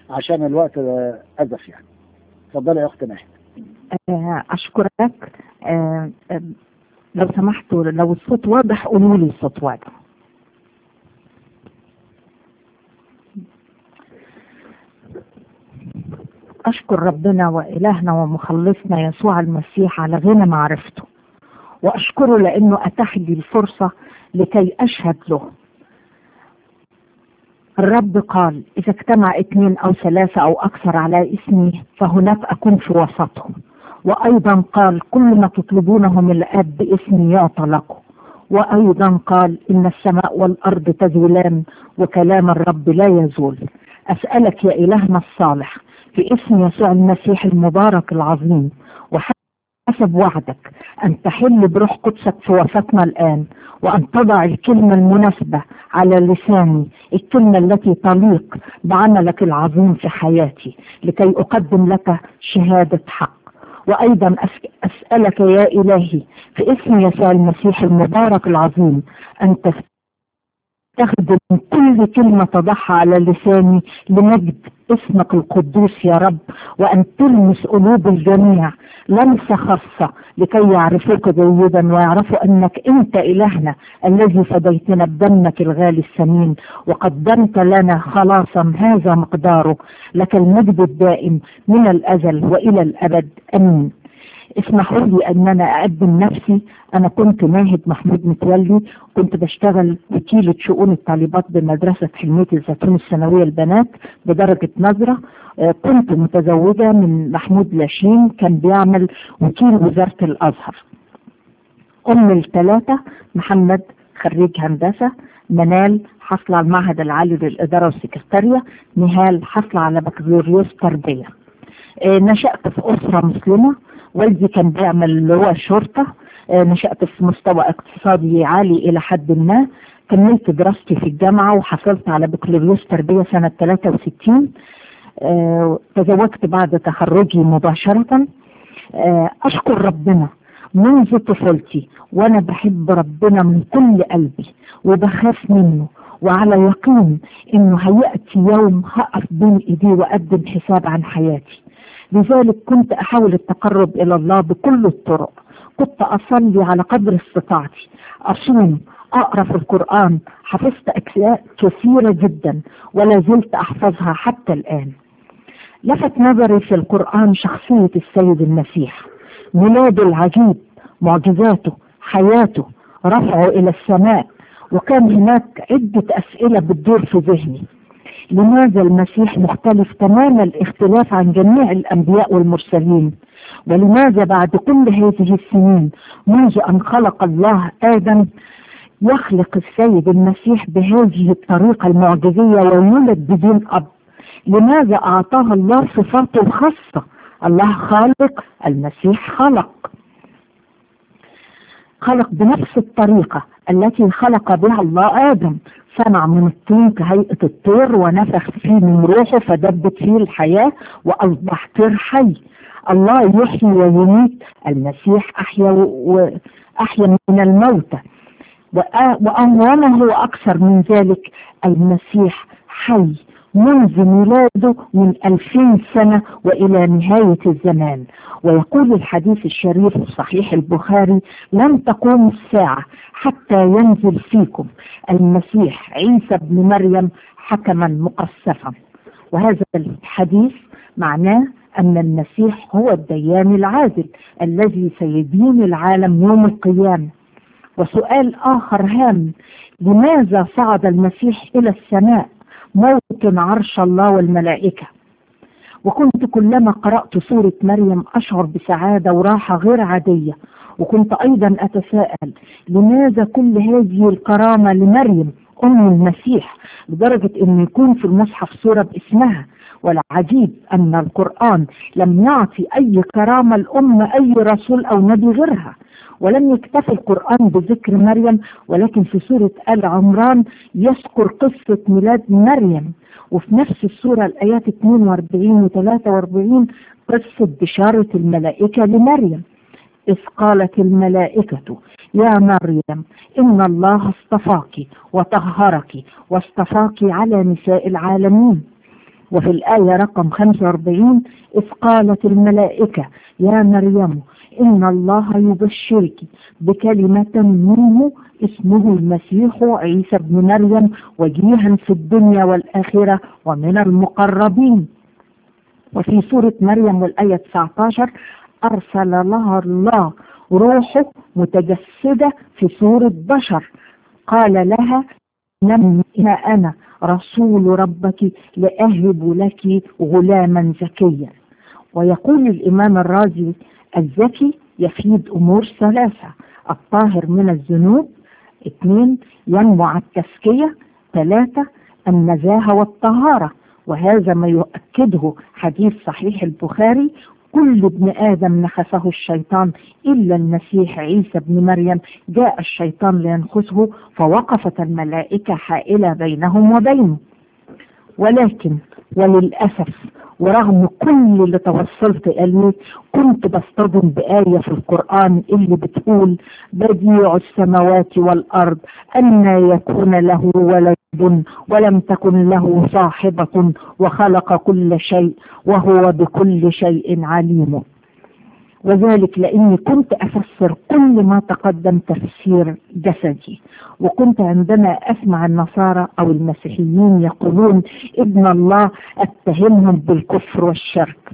عشان الوقت آه، أزف يعني اتفضلي يا أخت ناهد آه، أشكرك آه، آه، لو سمحتوا لو الصوت واضح قولوا لي الصوت واضح أشكر ربنا وإلهنا ومخلصنا يسوع المسيح على غنى معرفته وأشكره لأنه أتاح لي الفرصة لكي أشهد له الرب قال إذا اجتمع اثنين أو ثلاثة أو أكثر على اسمي فهناك أكون في وسطهم وأيضا قال كل ما تطلبونه من الآب باسمي يعطى لكم وأيضا قال إن السماء والأرض تزولان وكلام الرب لا يزول أسألك يا إلهنا الصالح في اسم يسوع المسيح المبارك العظيم وحسب وعدك أن تحل بروح قدسك في وسطنا الآن وأن تضع الكلمة المناسبة على لساني الكلمة التي تليق بعملك العظيم في حياتي لكي أقدم لك شهادة حق وأيضا أس- أسألك يا إلهي في اسم يسوع المسيح المبارك العظيم أن تستخدم كل كلمة تضعها على لساني لمجد اسمك القدوس يا رب وأن تلمس قلوب الجميع لمسة خاصة لكي يعرفوك جيدا ويعرفوا أنك أنت إلهنا الذي فديتنا بدمك الغالي الثمين وقدمت لنا خلاصا هذا مقداره لك المجد الدائم من الأزل وإلى الأبد أمين اسمحوا لي ان انا اقدم نفسي انا كنت ناهد محمود متولي كنت بشتغل وكيلة شؤون الطالبات بمدرسة حلمية الزيتون الثانوية البنات بدرجة نظرة آه، كنت متزوجة من محمود لاشين كان بيعمل وكيل وزارة الازهر ام الثلاثة محمد خريج هندسة منال حصل على المعهد العالي للإدارة والسكرتارية نهال حصل على بكالوريوس تربية آه، نشأت في أسرة مسلمة والدي كان بيعمل اللي هو الشرطة آه، نشأت في مستوى اقتصادي عالي إلى حد ما كملت دراستي في الجامعة وحصلت على بكالوريوس تربية سنة 63 آه، تزوجت بعد تخرجي مباشرة آه، أشكر ربنا منذ طفولتي وأنا بحب ربنا من كل قلبي وبخاف منه وعلى يقين إنه هيأتي يوم هقف بين إيديه وأقدم حساب عن حياتي لذلك كنت أحاول التقرب إلى الله بكل الطرق كنت أصلي على قدر استطاعتي أصوم أقرأ في القرآن حفظت أجزاء كثيرة جدا ولا زلت أحفظها حتى الآن لفت نظري في القرآن شخصية السيد المسيح ميلاده العجيب معجزاته حياته رفعه إلى السماء وكان هناك عدة أسئلة بتدور في ذهني لماذا المسيح مختلف تمام الاختلاف عن جميع الأنبياء والمرسلين ولماذا بعد كل هذه السنين منذ أن خلق الله آدم يخلق السيد المسيح بهذه الطريقة المعجزية ويولد بدون أب لماذا أعطاه الله صفاته الخاصة الله خالق المسيح خلق خلق بنفس الطريقة التي خلق بها الله آدم صنع من الطين كهيئة الطير ونفخ فيه من روحه فدبت فيه الحياة وأصبح طير حي الله يحيي ويميت المسيح أحيا وأحيا من الموتى وأموانه وأكثر من ذلك المسيح حي منذ ميلاده من ألفين سنة وإلى نهاية الزمان ويقول الحديث الشريف في صحيح البخاري لن تقوم الساعة حتى ينزل فيكم المسيح عيسى بن مريم حكما مقصفا وهذا الحديث معناه أن المسيح هو الديان العادل الذي سيدين العالم يوم القيامة وسؤال آخر هام لماذا صعد المسيح إلى السماء موطن عرش الله والملائكة وكنت كلما قرأت سورة مريم أشعر بسعادة وراحة غير عادية وكنت أيضا أتساءل لماذا كل هذه الكرامة لمريم أم المسيح لدرجة أن يكون في المصحف سورة باسمها والعجيب أن القرآن لم يعطي أي كرامة لأم أي رسول أو نبي غيرها ولم يكتفي القرآن بذكر مريم ولكن في سورة آل عمران يذكر قصة ميلاد مريم وفي نفس السورة الآيات 42 و 43 قصة بشارة الملائكة لمريم إذ قالت الملائكة يا مريم إن الله اصطفاك وطهرك واصطفاك على نساء العالمين وفي الآية رقم 45 إذ قالت الملائكة يا مريم إن الله يبشرك بكلمة منه اسمه المسيح عيسى بن مريم وجيها في الدنيا والآخرة ومن المقربين وفي سورة مريم والآية 19 أرسل لها الله روحه متجسدة في صورة بشر قال لها إنما أنا رسول ربك لأهب لك غلاما زكيا ويقول الإمام الرازي الذكي يفيد أمور ثلاثة الطاهر من الذنوب اثنين ينمو على التزكية ثلاثة النزاهة والطهارة وهذا ما يؤكده حديث صحيح البخاري كل ابن آدم نخسه الشيطان إلا المسيح عيسى بن مريم جاء الشيطان لينخسه فوقفت الملائكة حائلة بينهم وبينه ولكن وللأسف ورغم كل اللي توصلت إليه كنت بصطدم بآية في القرآن اللي بتقول بديع السماوات والأرض أن يكون له ولد ولم تكن له صاحبة وخلق كل شيء وهو بكل شيء عليم وذلك لاني كنت افسر كل ما تقدم تفسير جسدي وكنت عندما اسمع النصارى او المسيحيين يقولون ابن الله اتهمهم بالكفر والشرك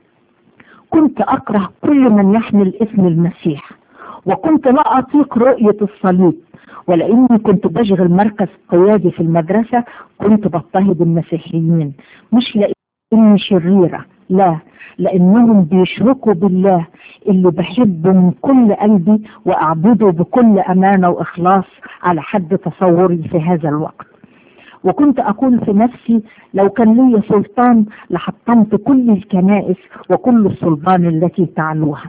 كنت اكره كل من يحمل اسم المسيح وكنت لا اطيق رؤيه الصليب ولاني كنت بشغل مركز قيادي في المدرسه كنت بضطهد المسيحيين مش لاني شريره لا لانهم بيشركوا بالله اللي بحبه من كل قلبي واعبده بكل امانه واخلاص على حد تصوري في هذا الوقت وكنت اقول في نفسي لو كان لي سلطان لحطمت كل الكنائس وكل الصلبان التي تعلوها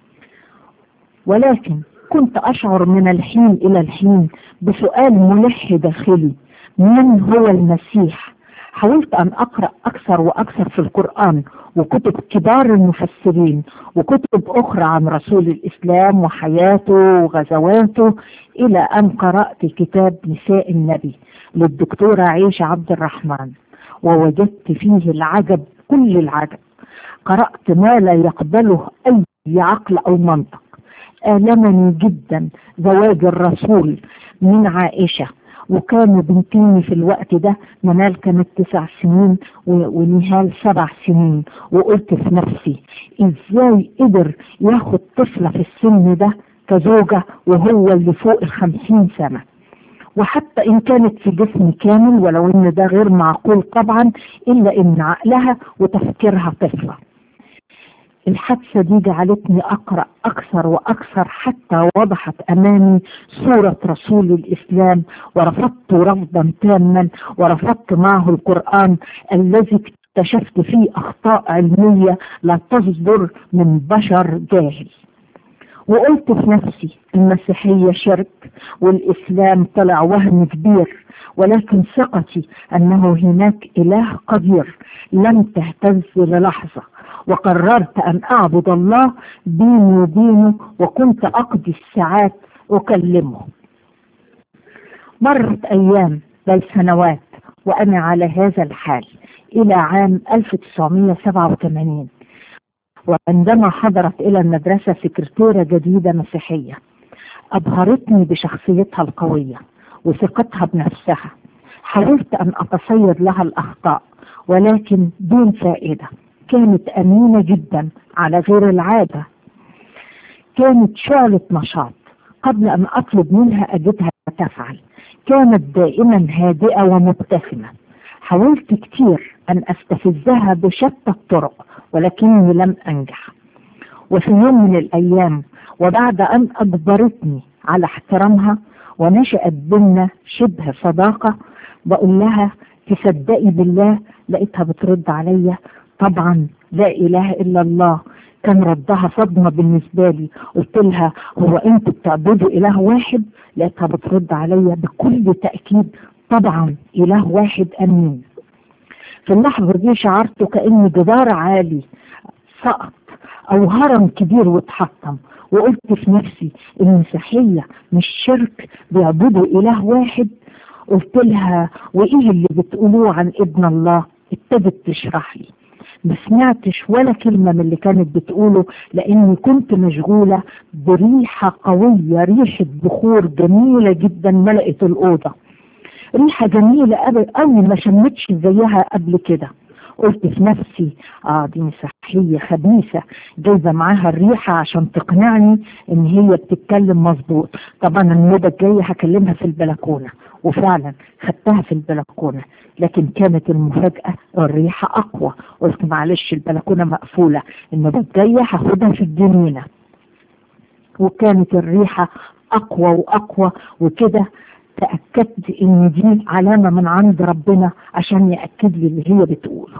ولكن كنت اشعر من الحين الى الحين بسؤال ملح داخلي من هو المسيح حاولت أن أقرأ أكثر وأكثر في القرآن وكتب كبار المفسرين وكتب أخرى عن رسول الإسلام وحياته وغزواته إلى أن قرأت كتاب نساء النبي للدكتورة عيشة عبد الرحمن ووجدت فيه العجب كل العجب قرأت ما لا يقبله أي عقل أو منطق آلمني جدا زواج الرسول من عائشة وكانوا بنتين في الوقت ده منال كانت تسع سنين ونهال سبع سنين وقلت في نفسي ازاي قدر ياخد طفلة في السن ده كزوجة وهو اللي فوق الخمسين سنة وحتى ان كانت في جسم كامل ولو ان ده غير معقول طبعا الا ان عقلها وتفكيرها طفله الحادثة دي جعلتني أقرأ أكثر وأكثر حتى وضحت أمامي صورة رسول الإسلام ورفضت رفضا تاما ورفضت معه القرآن الذي اكتشفت فيه أخطاء علمية لا تصدر من بشر جاهل وقلت في نفسي المسيحية شرك والإسلام طلع وهم كبير ولكن ثقتي أنه هناك إله قدير لم تهتز للحظة وقررت أن أعبد الله ديني ودينه وكنت أقضي الساعات أكلمه مرت أيام بل سنوات وأنا على هذا الحال إلى عام 1987 وعندما حضرت إلى المدرسة سكرتيرة جديدة مسيحية أبهرتني بشخصيتها القوية وثقتها بنفسها حاولت أن أتصيد لها الأخطاء ولكن دون فائدة كانت أمينة جدا على غير العادة كانت شعلة نشاط قبل أن أطلب منها أجدها تفعل كانت دائما هادئة ومبتسمة حاولت كتير أن أستفزها بشتى الطرق ولكني لم أنجح وفي يوم من الأيام وبعد أن أجبرتني على احترامها ونشأت بينا شبه صداقة بقول لها تصدقي بالله لقيتها بترد عليا طبعا لا اله الا الله كان ردها صدمة بالنسبة لي قلت لها هو انتوا بتعبدوا اله واحد لقيتها بترد عليا بكل تأكيد طبعا اله واحد امين في اللحظة دي شعرت كأن جدار عالي سقط او هرم كبير واتحطم وقلت في نفسي المسيحية مش شرك بيعبدوا اله واحد قلت لها وايه اللي بتقولوه عن ابن الله ابتدت تشرح لي ما سمعتش ولا كلمة من اللي كانت بتقوله لأني كنت مشغولة بريحة قوية ريحة بخور جميلة جدا ملأت الأوضة ريحة جميلة قوي ما شمتش زيها قبل كده قلت في نفسي اه دي مسيحية خبيثة جايبة معاها الريحة عشان تقنعني ان هي بتتكلم مظبوط طبعا المدة الجاية هكلمها في البلكونة وفعلا خدتها في البلكونة لكن كانت المفاجأة الريحة اقوى قلت معلش البلكونة مقفولة المدة الجاية هاخدها في الجنينة وكانت الريحة اقوى واقوى وكده تأكدت ان دي علامة من عند ربنا عشان يأكد لي اللي هي بتقوله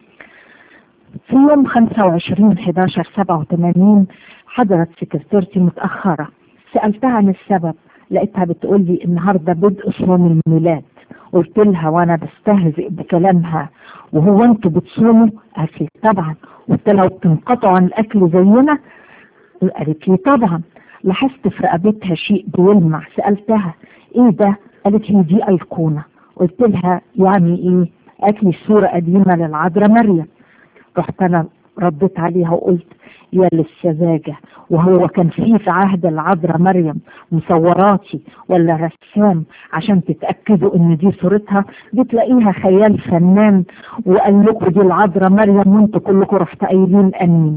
في يوم 25 11 87 حضرت سكرتيرتي متأخرة سألتها عن السبب لقيتها بتقول لي النهارده بدء صوم الميلاد قلت لها وانا بستهزئ بكلامها وهو انتوا بتصوموا؟ قالت لي طبعا قلت لها وبتنقطعوا عن الاكل زينا؟ قالت لي طبعا لاحظت في رقبتها شيء بيلمع سألتها ايه ده؟ قالت لي دي ايقونة قلت لها يعني ايه؟ قالت لي صورة قديمة للعذراء مريم رحت انا رديت عليها وقلت يا للسذاجة وهو كان في في عهد العذراء مريم مصوراتي ولا رسام عشان تتأكدوا ان دي صورتها دي تلاقيها خيال فنان وقال لكم دي العذراء مريم وانتوا كلكم رحت قايلين امين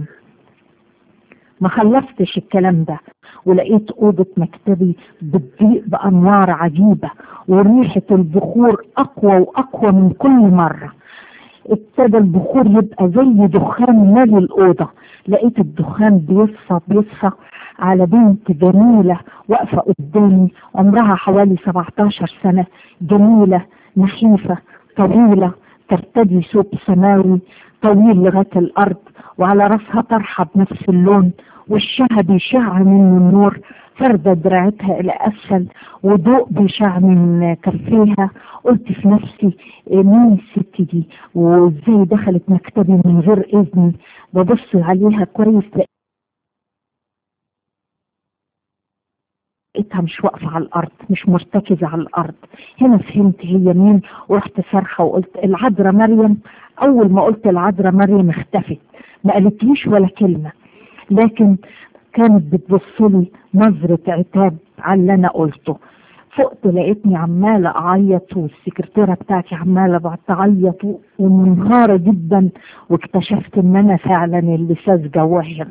ما خلفتش الكلام ده ولقيت أوضة مكتبي بتضيء بأنوار عجيبة وريحة البخور أقوى وأقوى من كل مرة ابتدى البخور يبقى زي دخان مالي الأوضة لقيت الدخان بيصفى بيصفى على بنت جميلة واقفة قدامي عمرها حوالي 17 سنة جميلة نحيفة طويلة ترتدي ثوب سماوي طويل لغاية الأرض وعلى راسها طرحة بنفس اللون وشها بيشع من النور فردة دراعتها إلى أسفل وضوء بيشع من كفيها قلت في نفسي مين الست دي وازاي دخلت مكتبي من غير إذني ببص عليها كويس لقيتها مش واقفة على الأرض مش مرتكزة على الأرض هنا فهمت هي مين ورحت صرخة وقلت العذراء مريم أول ما قلت العذراء مريم اختفت ما قالتليش ولا كلمة لكن كانت بتبصلي نظرة عتاب على اللي أنا قلته فقت لقيتني عمالة أعيط والسكرتيرة بتاعتي عمالة تعيط ومنهارة جدا واكتشفت إن أنا فعلا اللي ساذجة وهنا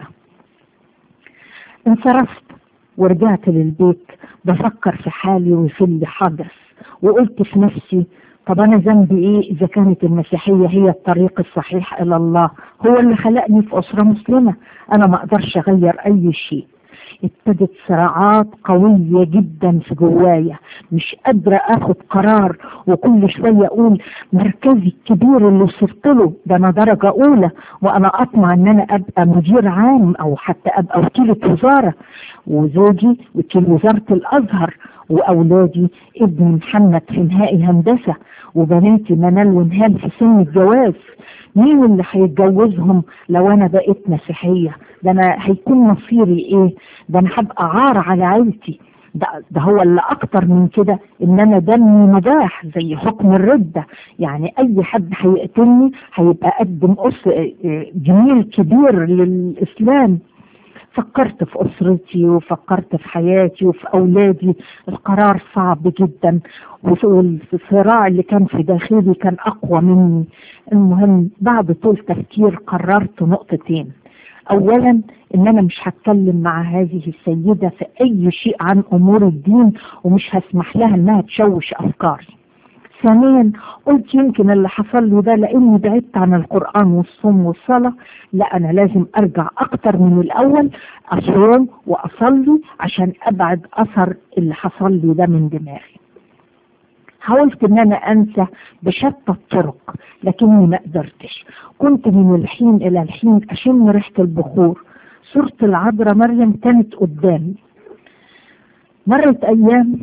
انصرفت ورجعت للبيت بفكر في حالي وفي اللي حدث وقلت في نفسي طب انا ذنبي ايه اذا كانت المسيحية هي الطريق الصحيح الى الله هو اللي خلقني في اسرة مسلمة انا ما اقدرش اغير اي شيء ابتدت صراعات قوية جدا في جوايا مش قادرة اخد قرار وكل شوية اقول مركزي الكبير اللي وصلت له ده انا درجة اولى وانا اطمع ان انا ابقى مدير عام او حتى ابقى وكيلة وزارة وزوجي وكيل وزارة الازهر واولادي ابني محمد في نهائي هندسة وبناتي منال ونهال في سن الجواز مين اللي هيتجوزهم لو انا بقيت مسيحية ده انا هيكون مصيري ايه ده انا هبقى عار على عيلتي ده, ده هو اللي اكتر من كده ان انا دمي مباح زي حكم الردة يعني اي حد هيقتلني هيبقى قدم أس جميل كبير للاسلام فكرت في أسرتي وفكرت في حياتي وفي أولادي القرار صعب جدا والصراع اللي كان في داخلي كان أقوى مني المهم بعد طول تفكير قررت نقطتين أولا إن أنا مش هتكلم مع هذه السيدة في أي شيء عن أمور الدين ومش هسمح لها إنها تشوش أفكاري ثانيا قلت يمكن اللي حصل لي ده لاني بعدت عن القران والصوم والصلاه لا انا لازم ارجع اكتر من الاول اصوم واصلي عشان ابعد اثر اللي حصل لي ده من دماغي حاولت ان انا انسى بشتى الطرق لكني ما قدرتش كنت من الحين الى الحين اشم ريحه البخور صورة العذراء مريم كانت قدامي مرت ايام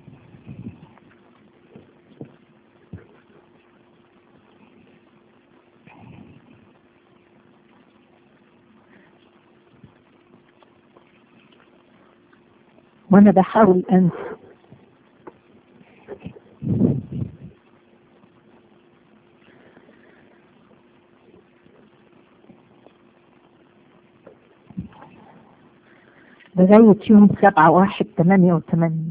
وانا بحاول انسى لغاية يوم سبعة واحد تمانية وتمانين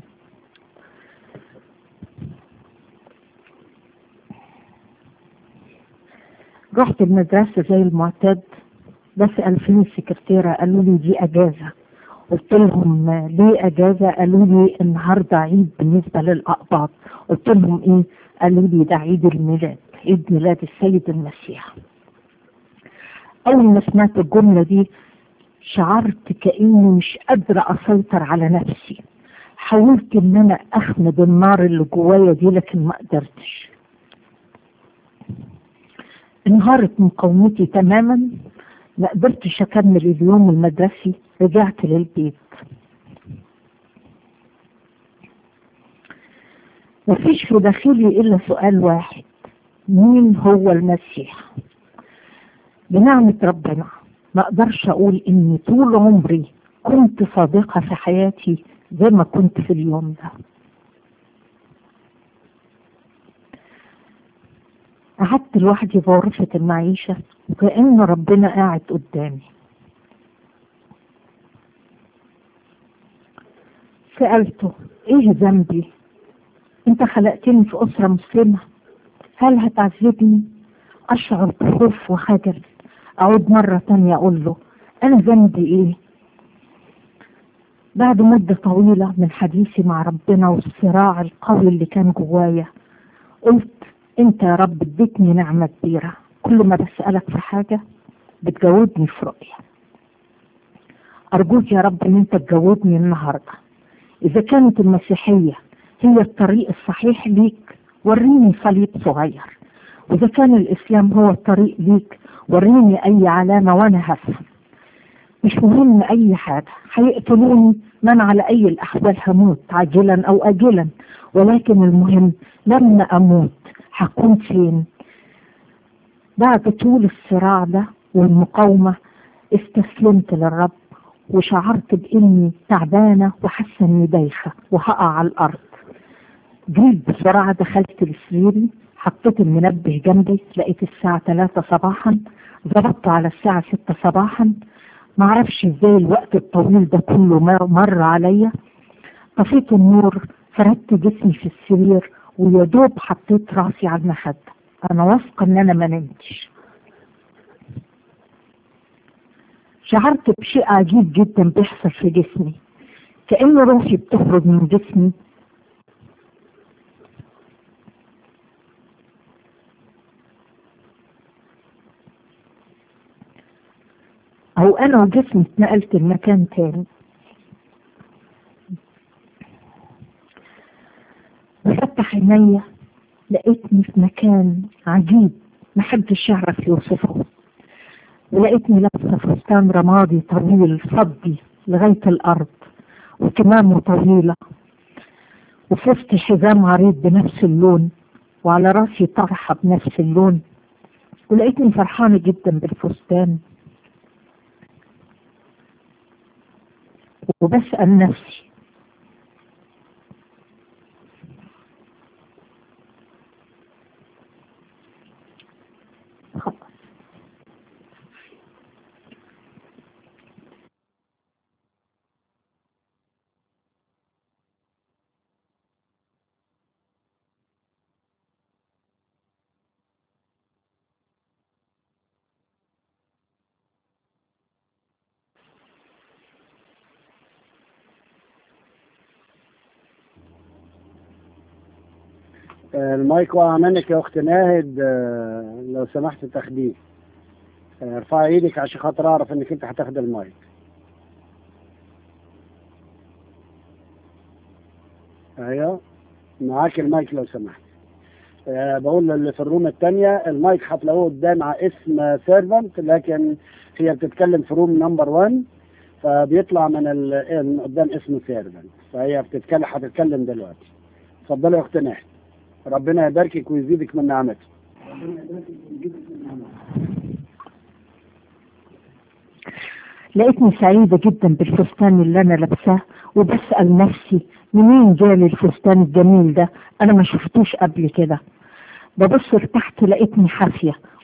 رحت المدرسة زي المعتاد بسأل فين السكرتيرة قالوا لي دي أجازة قلت لهم ليه أجازة قالوا لي النهاردة عيد بالنسبة للأقباط قلت لهم إيه قالوا لي ده عيد الميلاد عيد ميلاد السيد المسيح أول ما سمعت الجملة دي شعرت كأني مش قادرة أسيطر على نفسي حاولت إن أنا أخمد النار اللي جوايا دي لكن ما قدرتش انهارت مقاومتي تماما ما قدرتش أكمل اليوم المدرسي رجعت للبيت مفيش في داخلي إلا سؤال واحد مين هو المسيح بنعمة ربنا ما اقدرش اقول اني طول عمري كنت صادقة في حياتي زي ما كنت في اليوم ده قعدت لوحدي في غرفة المعيشة وكأن ربنا قاعد قدامي سألته ايه ذنبي انت خلقتني في أسرة مسلمة هل هتعذبني أشعر بخوف وخجل أعود مرة تانية أقول له أنا ذنبي إيه بعد مدة طويلة من حديثي مع ربنا والصراع القوي اللي كان جوايا قلت أنت يا رب اديتني نعمة كبيرة كل ما بسألك في حاجة بتجاوبني في رؤية أرجوك يا رب إن أنت تجاوبني النهاردة إذا كانت المسيحية هي الطريق الصحيح ليك وريني صليب صغير وإذا كان الإسلام هو الطريق ليك وريني أي علامة وأنا هفهم مش مهم أي حاجة هيقتلوني من على أي الأحوال هموت عاجلا أو آجلا ولكن المهم لما أموت هكون فين بعد طول الصراع ده والمقاومة استسلمت للرب وشعرت بإني تعبانة وحاسة إني دايخة وهقع على الأرض جريت بسرعة دخلت لسريري حطيت المنبه جنبي لقيت الساعة 3 صباحا ضربت على الساعة 6 صباحا معرفش ازاي الوقت الطويل ده كله مر عليا طفيت النور فردت جسمي في السرير ويا دوب حطيت راسي على المخدة انا واثقة ان انا ما نمتش شعرت بشيء عجيب جدا بيحصل في جسمي كأن روحي بتخرج من جسمي أو أنا وجسمي اتنقلت لمكان تاني بفتح عينيا لقيتني في مكان عجيب محدش يعرف يوصفه ولقيتني لابسة فستان رمادي طويل فضي لغاية الأرض وكمامه طويلة وفي وسطي حزام عريض بنفس اللون وعلى راسي طرحة بنفس اللون ولقيتني فرحانة جدا بالفستان وبسأل نفسي خلاص المايك وقع منك يا اخت ناهد آه، لو سمحت تاخديه آه، ارفعي ايدك عشان خاطر اعرف انك انت هتاخد المايك ايوه معاك المايك لو سمحت آه، بقول اللي في الروم الثانية المايك هتلاقوه قدام على اسم سيرفنت لكن هي بتتكلم في روم نمبر 1 فبيطلع من ال... من قدام اسم سيرفنت فهي بتتكلم هتتكلم دلوقتي اتفضلي يا اخت ناهد ربنا يباركك ويزيدك من نعمته لقيتني سعيدة جدا بالفستان اللي أنا لابساه وبسأل نفسي منين جالي الفستان الجميل ده أنا ما شفتوش قبل كده ببص لتحت لقيتني حافية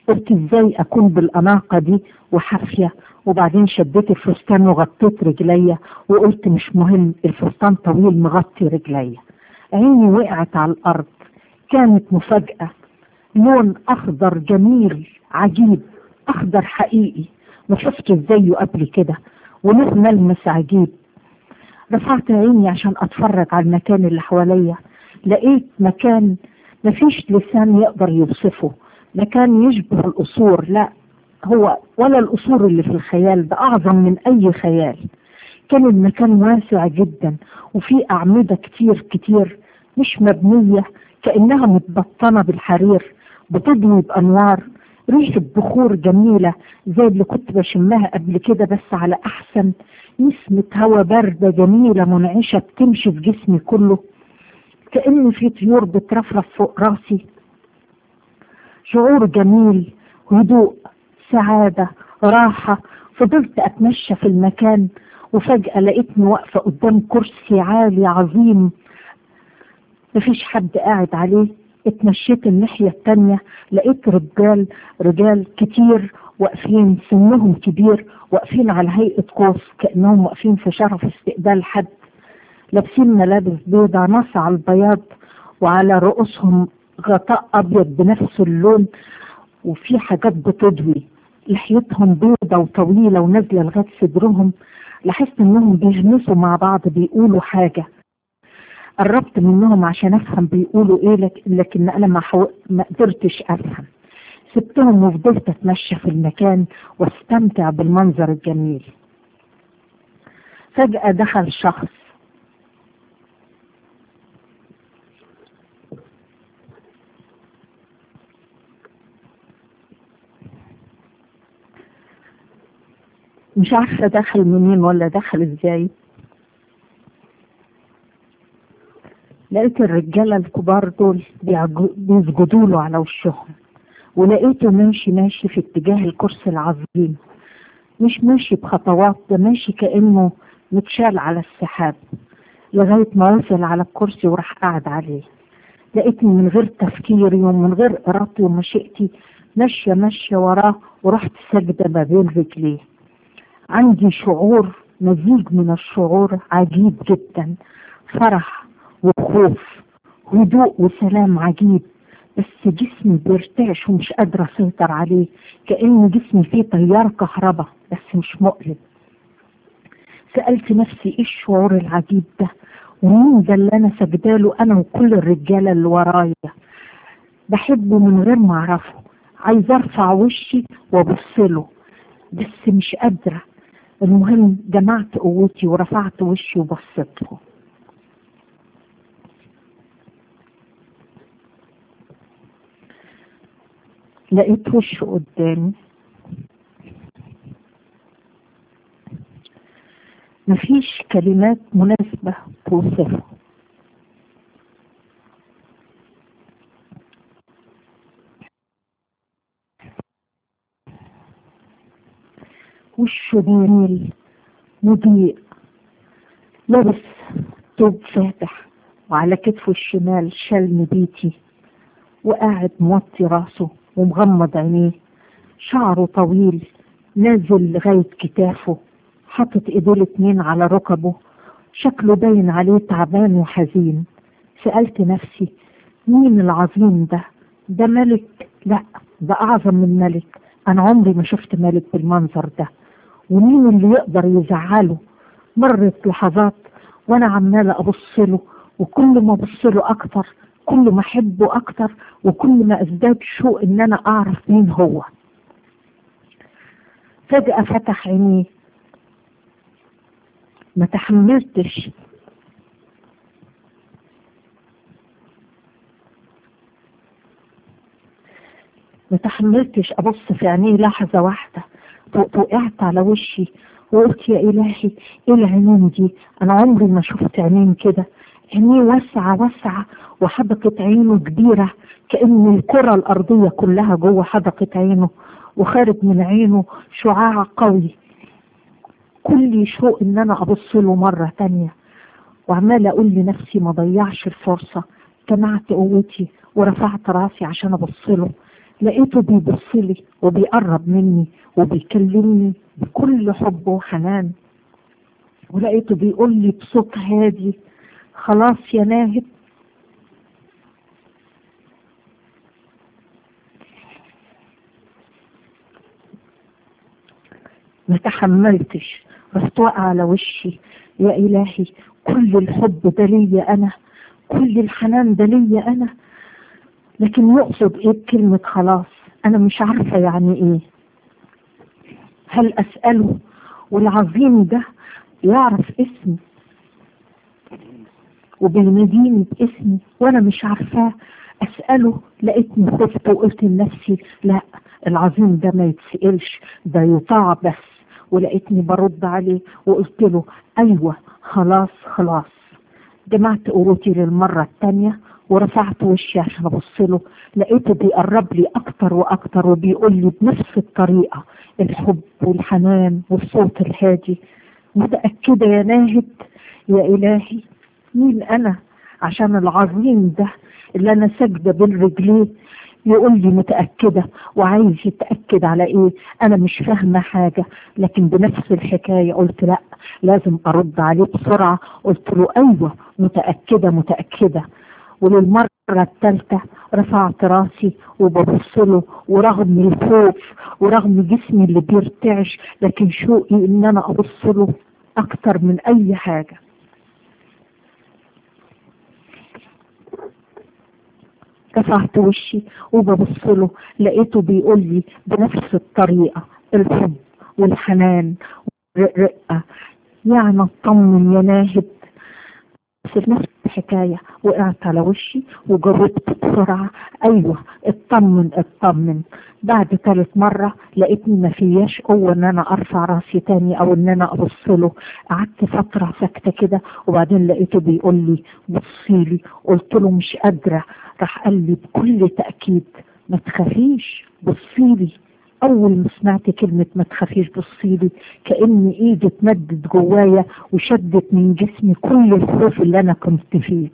قلت ازاي اكون بالاناقة دي وحافية وبعدين شديت الفستان وغطيت رجليا وقلت مش مهم الفستان طويل مغطي رجليا عيني وقعت على الارض كانت مفاجأة لون اخضر جميل عجيب اخضر حقيقي ما شفتش زيه قبل كده وله ملمس عجيب رفعت عيني عشان اتفرج على المكان اللي حواليا لقيت مكان مفيش لسان يقدر يوصفه مكان يشبه القصور لا هو ولا القصور اللي في الخيال ده اعظم من اي خيال كان المكان واسع جدا وفيه اعمدة كتير كتير مش مبنية كأنها متبطنة بالحرير بتضوي بأنوار ريحة بخور جميلة زي اللي كنت بشمها قبل كده بس على أحسن نسمة هوا باردة جميلة منعشة بتمشي في جسمي كله كأن في طيور بترفرف فوق راسي شعور جميل هدوء سعادة راحة فضلت أتمشى في المكان وفجأة لقيتني واقفة قدام كرسي عالي عظيم مفيش حد قاعد عليه اتمشيت الناحية التانية لقيت رجال رجال كتير واقفين سنهم كبير واقفين على هيئة قوس كأنهم واقفين في شرف استقبال حد لابسين ملابس بيضة نص على البياض وعلى رؤوسهم غطاء أبيض بنفس اللون وفي حاجات بتضوي لحيتهم بيضة وطويلة ونازلة لغاية صدرهم لاحظت انهم بيهمسوا مع بعض بيقولوا حاجة قربت منهم عشان افهم بيقولوا ايه لك لكن انا ما, حو... ما قدرتش افهم سبتهم وفضلت اتمشى في المكان واستمتع بالمنظر الجميل فجأة دخل شخص مش عارفة دخل منين ولا دخل ازاي لقيت الرجالة الكبار دول بيسجدوا له على وشهم ولقيته ماشي ماشي في اتجاه الكرسي العظيم مش ماشي بخطوات ده ماشي كأنه متشال على السحاب لغاية ما وصل على الكرسي وراح قاعد عليه لقيتني من غير تفكيري ومن غير إرادتي ومشيئتي ماشية ماشية وراه ورحت ساجدة ما بين رجليه عندي شعور مزيج من الشعور عجيب جدا فرح وخوف هدوء وسلام عجيب بس جسمي بيرتعش ومش قادرة أسيطر عليه كأن جسمي فيه تيار كهرباء بس مش مؤلم سألت نفسي ايه الشعور العجيب ده ومين ده اللي انا سجداله انا وكل الرجالة اللي ورايا بحبه من غير ما اعرفه عايزة ارفع وشي وابصله بس مش قادرة المهم جمعت قوتي ورفعت وشي وبصيت له لقيت وشه قدامي مفيش كلمات مناسبة توصفه وشه جميل مضيء لابس توب فاتح وعلى كتفه الشمال شال نبيتي وقاعد موطي راسه ومغمض عينيه شعره طويل نازل لغاية كتافه حاطط ايديه الاتنين على ركبه شكله باين عليه تعبان وحزين سألت نفسي مين العظيم ده ده ملك لا ده اعظم من ملك انا عمري ما شفت ملك بالمنظر ده ومين اللي يقدر يزعله مرت لحظات وانا عمالة ابص له وكل ما ابص له اكتر كل ما احبه اكتر وكل ما ازداد شوق ان انا اعرف مين هو فجأة فتح عينيه ما تحملتش ما تحملتش ابص في عينيه لحظة واحدة وقعت على وشي وقلت يا الهي ايه العينين دي انا عمري ما شفت عينين كده عينيه واسعة واسعة وحدقة عينه كبيرة كأن الكرة الأرضية كلها جوه حدقة عينه وخارج من عينه شعاع قوي كل شوق ان انا ابص له مرة تانية وعمالة اقول لنفسي ما ضيعش الفرصة جمعت قوتي ورفعت راسي عشان ابص له لقيته بيبص لي وبيقرب مني وبيكلمني بكل حب وحنان ولقيته بيقول لي بصوت هادي خلاص يا ناهد ما تحملتش رحت واقعة على وشي يا إلهي كل الحب ده ليا أنا كل الحنان ده ليا أنا لكن يقصد إيه بكلمة خلاص أنا مش عارفة يعني إيه هل أسأله والعظيم ده يعرف اسمي وبيناديني باسمي وأنا مش عارفاه أسأله لقيتني خفت وقلت لنفسي لا العظيم ده ما يتسألش ده يطاع بس ولقيتني برد عليه وقلت له أيوة خلاص خلاص جمعت قروتي للمرة التانية ورفعت وشي عشان ابص له لقيته بيقرب لي اكتر واكتر وبيقول لي بنفس الطريقه الحب والحنان والصوت الهادي متاكده يا ناهد يا الهي مين انا عشان العظيم ده اللي انا ساجده بين رجليه يقول لي متأكدة وعايز يتأكد على ايه انا مش فاهمة حاجة لكن بنفس الحكاية قلت لا لازم ارد عليه بسرعة قلت له ايوه متأكدة متأكدة وللمرة الثالثة رفعت راسي وببص له ورغم الخوف ورغم جسمي اللي بيرتعش لكن شوقي ان انا ابص له اكتر من اي حاجة رفعت وشي وببص له لقيته بيقول لي بنفس الطريقة الحب والحنان والرقة يعني اطمن يا ناهد في نفس الحكاية وقعت على وشي وجربت بسرعة أيوة اطمن اطمن بعد ثالث مرة لقيتني ما فياش قوة ان انا ارفع راسي تاني او ان انا ابص له قعدت فترة ساكتة كده وبعدين لقيته بيقول لي بصي لي قلت له مش قادرة راح قال لي بكل تأكيد ما تخافيش بصي لي اول ما سمعت كلمة ما تخافيش بصيلي كأن ايدي اتمدت جوايا وشدت من جسمي كل الخوف اللي انا كنت فيه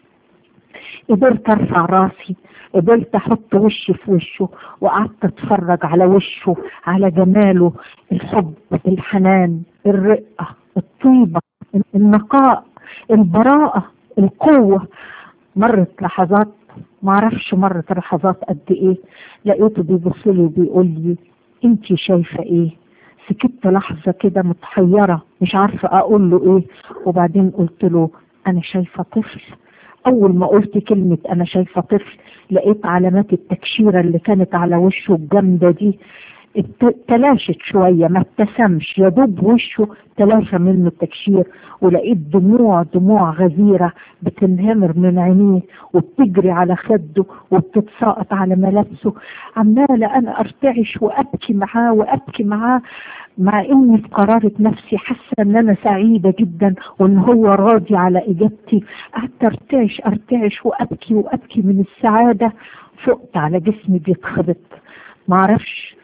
قدرت ارفع راسي قدرت احط وشي في وشه وقعدت اتفرج على وشه على جماله الحب الحنان الرقة الطيبة النقاء البراءة القوة مرت لحظات معرفش مرت لحظات قد ايه لقيته بيبص لي وبيقول لي انت شايفه ايه سكت لحظه كده متحيره مش عارفه اقول له ايه وبعدين قلت له انا شايفه طفل اول ما قلت كلمه انا شايفه طفل لقيت علامات التكشيره اللي كانت على وشه الجامده دي تلاشت شوية ما ابتسمش يا دوب وشه تلاشى منه التكشير ولقيت دموع دموع غزيرة بتنهمر من عينيه وبتجري على خده وبتتساقط على ملابسه عمالة أنا أرتعش وأبكي معاه وأبكي معاه مع إني في قرارة نفسي حاسة إن أنا سعيدة جدا وإن هو راضي على إجابتي قعدت أرتعش أرتعش وأبكي وأبكي من السعادة فقت على جسمي بيتخبط معرفش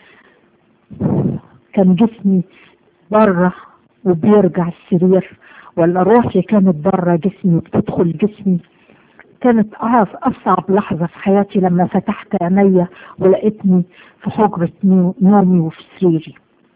كان جسمي بره وبيرجع السرير ولا روحي كانت بره جسمي وبتدخل جسمي كانت أعرف أصعب لحظة في حياتي لما فتحت عينيا ولقيتني في حجرة نومي وفي سريري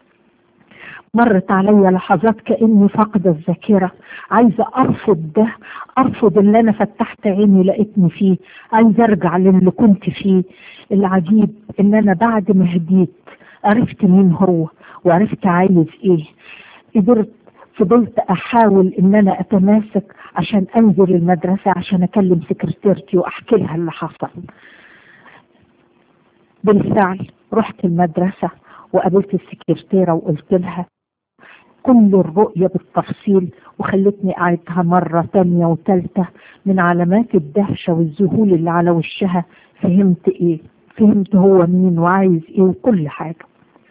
مرت عليا لحظات كأني فاقدة الذاكرة عايزة أرفض ده أرفض اللي أنا فتحت عيني لقيتني فيه عايزة أرجع للي كنت فيه العجيب إن أنا بعد ما هديت عرفت مين هو وعرفت عايز ايه قدرت فضلت احاول ان انا اتماسك عشان انزل المدرسة عشان اكلم سكرتيرتي واحكي لها اللي حصل بالفعل رحت المدرسة وقابلت السكرتيرة وقلت لها كل الرؤية بالتفصيل وخلتني أعيدها مرة تانية وتالتة من علامات الدهشة والذهول اللي على وشها فهمت إيه فهمت هو مين وعايز إيه وكل حاجة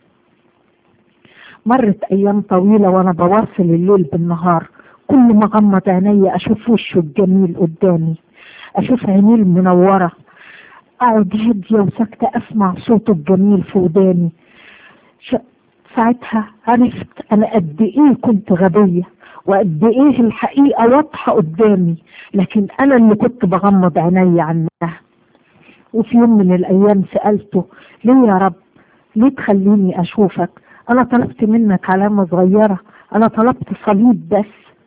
مرت أيام طويلة وأنا بواصل الليل بالنهار كل ما غمض عيني أشوف وشه الجميل قدامي أشوف عينيه المنورة أقعد هادية وساكتة أسمع صوته الجميل في وداني ساعتها عرفت أنا قد إيه كنت غبية وقد إيه الحقيقة واضحة قدامي لكن أنا اللي كنت بغمض عيني عنها وفي يوم من الأيام سألته ليه يا رب ليه تخليني أشوفك أنا طلبت منك علامة صغيرة أنا طلبت صليب بس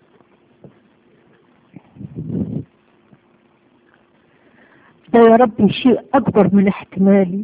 ده يا رب شيء أكبر من احتمالي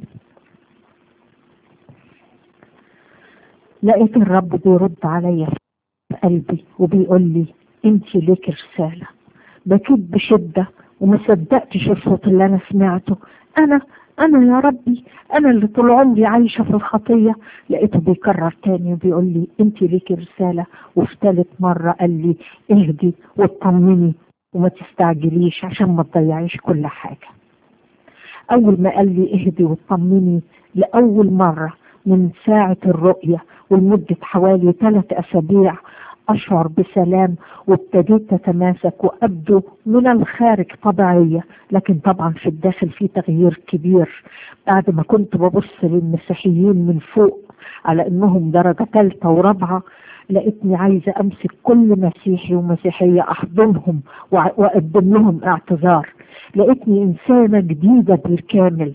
لقيت الرب بيرد عليا في قلبي وبيقول لي انت ليك رسالة بكيت بشدة وما صدقتش الصوت اللي انا سمعته انا انا يا ربي انا اللي طول عمري عايشة في الخطية لقيته بيكرر تاني وبيقول لي انت ليك رسالة وفي ثالث مرة قال لي اهدي واطمني وما تستعجليش عشان ما تضيعيش كل حاجة اول ما قال لي اهدي واطمني لاول مرة من ساعة الرؤية ولمدة حوالي ثلاث أسابيع أشعر بسلام وابتديت أتماسك وأبدو من الخارج طبيعية لكن طبعا في الداخل في تغيير كبير بعد ما كنت ببص للمسيحيين من فوق على إنهم درجة ثالثة ورابعة لقيتني عايزة أمسك كل مسيحي ومسيحية أحضنهم وأقدم لهم اعتذار لقيتني إنسانة جديدة بالكامل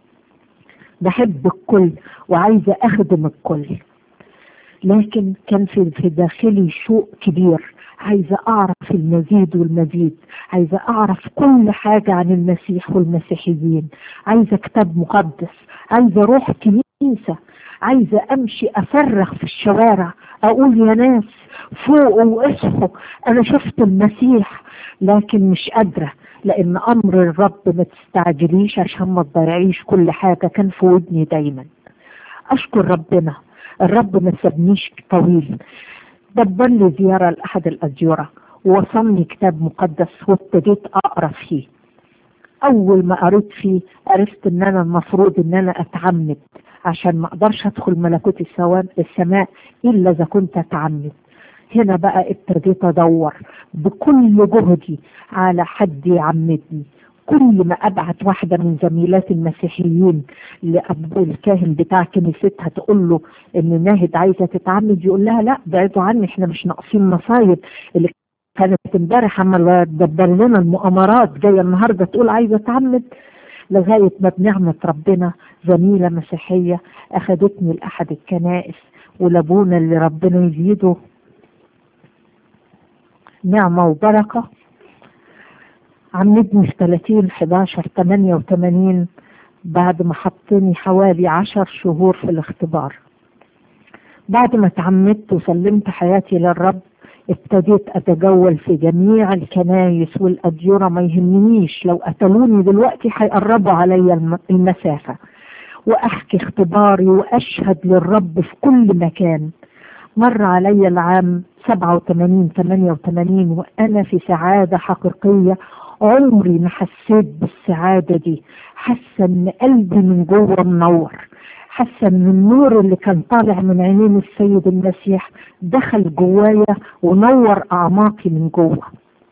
بحب الكل وعايزة أخدم الكل لكن كان في في داخلي شوق كبير عايزة أعرف المزيد والمزيد عايزة أعرف كل حاجة عن المسيح والمسيحيين عايزة كتاب مقدس عايزة أروح كنيسة عايزة أمشي أفرغ في الشوارع أقول يا ناس فوقوا واصحوا أنا شفت المسيح لكن مش قادرة لأن أمر الرب ما تستعجليش عشان ما تضيعيش كل حاجة كان في ودني دايما أشكر ربنا الرب ما سابنيش طويل دبر لي زيارة لأحد الأزيرة ووصلني كتاب مقدس وابتديت أقرأ فيه أول ما قريت فيه عرفت إن أنا المفروض إن أنا أتعمد عشان ما أقدرش أدخل ملكوت السماء إلا إذا كنت أتعمد هنا بقى ابتديت أدور بكل جهدي على حد يعمدني كل ما ابعت واحده من زميلات المسيحيين لابو الكاهن بتاع كنيستها تقول له ان ناهد عايزه تتعمد يقول لها لا بعدوا عني احنا مش ناقصين مصايب اللي كانت امبارح عمال تدبر لنا المؤامرات جايه النهارده تقول عايزه اتعمد لغايه ما بنعمه ربنا زميله مسيحيه اخذتني لاحد الكنائس ولابونا اللي ربنا يزيده نعمه وبركه عمدني في 30 11 88 بعد ما حطني حوالي 10 شهور في الاختبار بعد ما تعمدت وسلمت حياتي للرب ابتديت اتجول في جميع الكنايس والاديره ما يهمنيش لو قتلوني دلوقتي هيقربوا عليا المسافه واحكي اختباري واشهد للرب في كل مكان مر علي العام 87 88 وانا في سعاده حقيقيه عمري ما حسيت بالسعادة دي حاسة ان قلبي من جوه منور حاسة ان النور اللي كان طالع من عينين السيد المسيح دخل جوايا ونور اعماقي من جوه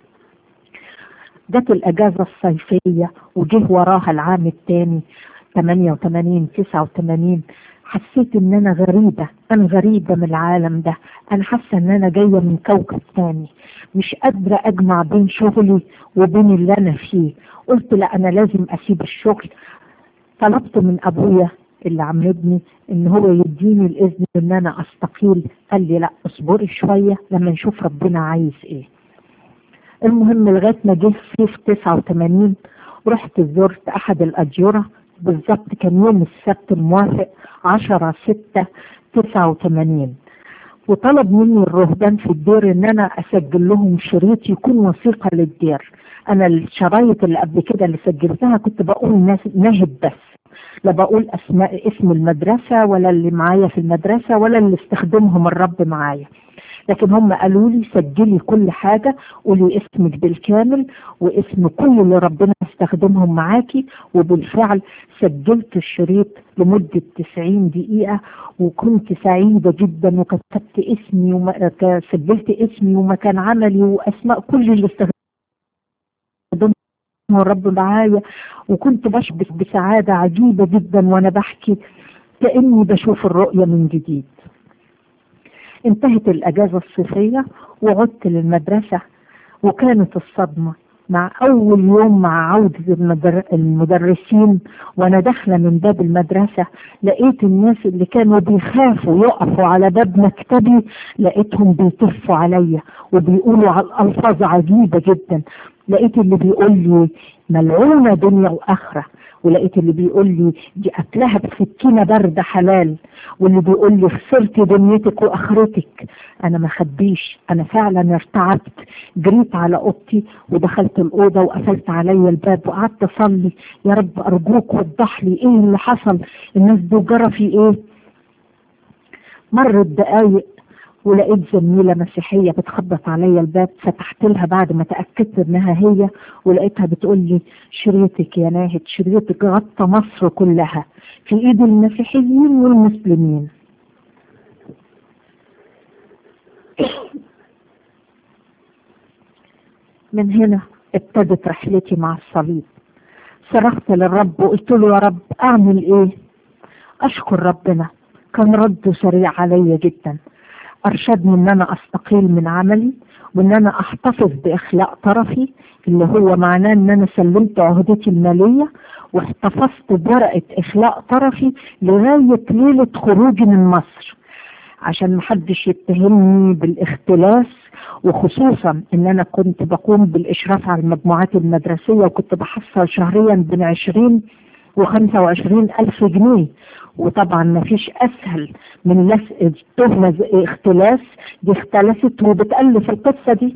جت الاجازة الصيفية وجه وراها العام الثاني 88 89 حسيت ان انا غريبة انا غريبة من العالم ده انا حاسة ان انا جاية من كوكب تاني مش قادرة اجمع بين شغلي وبين اللي انا فيه قلت لا انا لازم اسيب الشغل طلبت من ابويا اللي عمدني ان هو يديني الاذن ان انا استقيل قال لي لا اصبري شوية لما نشوف ربنا عايز ايه المهم لغاية ما جه صيف 89 ورحت زرت احد الاجيرة بالظبط كان يوم السبت الموافق 10 6 89 وطلب مني الرهبان في الدير ان انا اسجل لهم شريط يكون وثيقه للدير انا الشرايط اللي قبل كده اللي سجلتها كنت بقول ناهد بس لا بقول اسماء اسم المدرسه ولا اللي معايا في المدرسه ولا اللي استخدمهم الرب معايا لكن هم قالوا لي سجلي كل حاجة قولي اسمك بالكامل واسم كل اللي ربنا استخدمهم معاكي وبالفعل سجلت الشريط لمدة 90 دقيقة وكنت سعيدة جدا وكتبت اسمي وسجلت اسمي ومكان عملي واسماء كل اللي استخدمهم الرب معايا وكنت بشبك بسعادة عجيبة جدا وانا بحكي كأني بشوف الرؤية من جديد انتهت الأجازة الصيفية وعدت للمدرسة وكانت الصدمة مع أول يوم مع عودة المدر... المدرسين وأنا داخلة من باب المدرسة لقيت الناس اللي كانوا بيخافوا يقفوا على باب مكتبي لقيتهم بيطفوا عليا وبيقولوا على ألفاظ عجيبة جدا لقيت اللي بيقول لي ملعونة دنيا وآخرة ولقيت اللي بيقول لي دي أكلها بسكينة باردة حلال واللي بيقول لي خسرت دنيتك وآخرتك أنا ما خبيش أنا فعلا ارتعبت جريت على أوضتي ودخلت الأوضة وقفلت عليا الباب وقعدت أصلي يا رب أرجوك وضح لي إيه اللي حصل الناس دول جرى في إيه مرت دقايق ولقيت زميلة مسيحية بتخبط عليا الباب فتحت لها بعد ما تأكدت انها هي ولقيتها بتقول لي شريطك يا ناهد شريطك غطى مصر كلها في ايد المسيحيين والمسلمين من هنا ابتدت رحلتي مع الصليب صرخت للرب وقلت له يا رب اعمل ايه اشكر ربنا كان رده سريع عليا جدا أرشدني إن أنا أستقيل من عملي وإن أنا أحتفظ بإخلاء طرفي اللي هو معناه إن أنا سلمت عهدتي المالية واحتفظت بورقة إخلاء طرفي لغاية ليلة خروجي من مصر عشان محدش يتهمني بالاختلاس وخصوصا ان انا كنت بقوم بالاشراف على المجموعات المدرسية وكنت بحصل شهريا بين عشرين وخمسة وعشرين ألف جنيه وطبعا ما فيش أسهل من لس تهمة اختلاس دي اختلست وبتألف القصة دي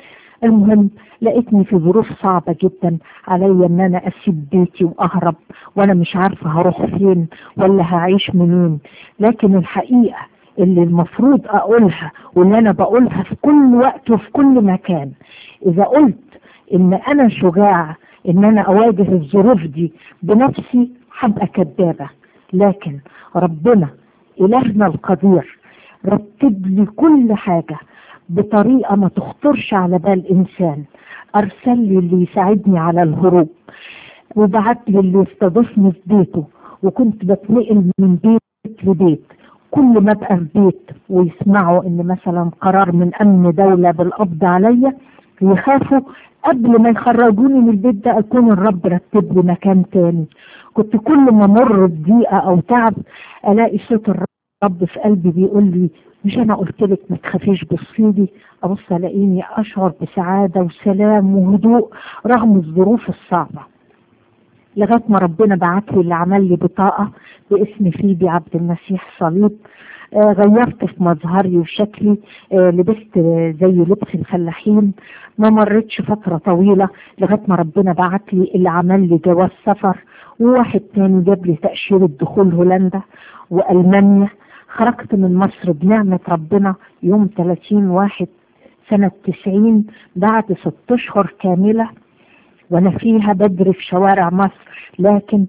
المهم لقيتني في ظروف صعبة جدا عليا ان انا اسيب بيتي واهرب وانا مش عارفة هروح فين ولا هعيش منين لكن الحقيقة اللي المفروض اقولها واللي انا بقولها في كل وقت وفي كل مكان اذا قلت ان انا شجاع ان انا اواجه الظروف دي بنفسي هبقى كدابة لكن ربنا الهنا القدير رتب لي كل حاجة بطريقة ما تخطرش على بال انسان ارسل لي اللي يساعدني على الهروب وبعت لي اللي يستضيفني في بيته وكنت بتنقل من بيت لبيت كل ما ابقى في بيت ويسمعوا ان مثلا قرار من امن دولة بالقبض عليا يخافوا قبل ما يخرجوني من البيت ده اكون الرب رتب لي مكان تاني كنت كل ما امر بضيقه او تعب الاقي صوت الرب في قلبي بيقول لي مش انا قلت لك ما تخافيش بصيلي ابص الاقيني اشعر بسعاده وسلام وهدوء رغم الظروف الصعبه لغايه ما ربنا بعت لي اللي عمل لي بطاقه باسم فيبي عبد المسيح صليب آه غيرت في مظهري وشكلي آه لبست آه زي لبس الفلاحين ما مرتش فترة طويلة لغاية ما ربنا بعت لي اللي عمل لي جواز سفر وواحد تاني جاب لي تأشيرة دخول هولندا وألمانيا خرجت من مصر بنعمة ربنا يوم 30 واحد سنة 90 بعد ست أشهر كاملة وأنا فيها بدري في شوارع مصر لكن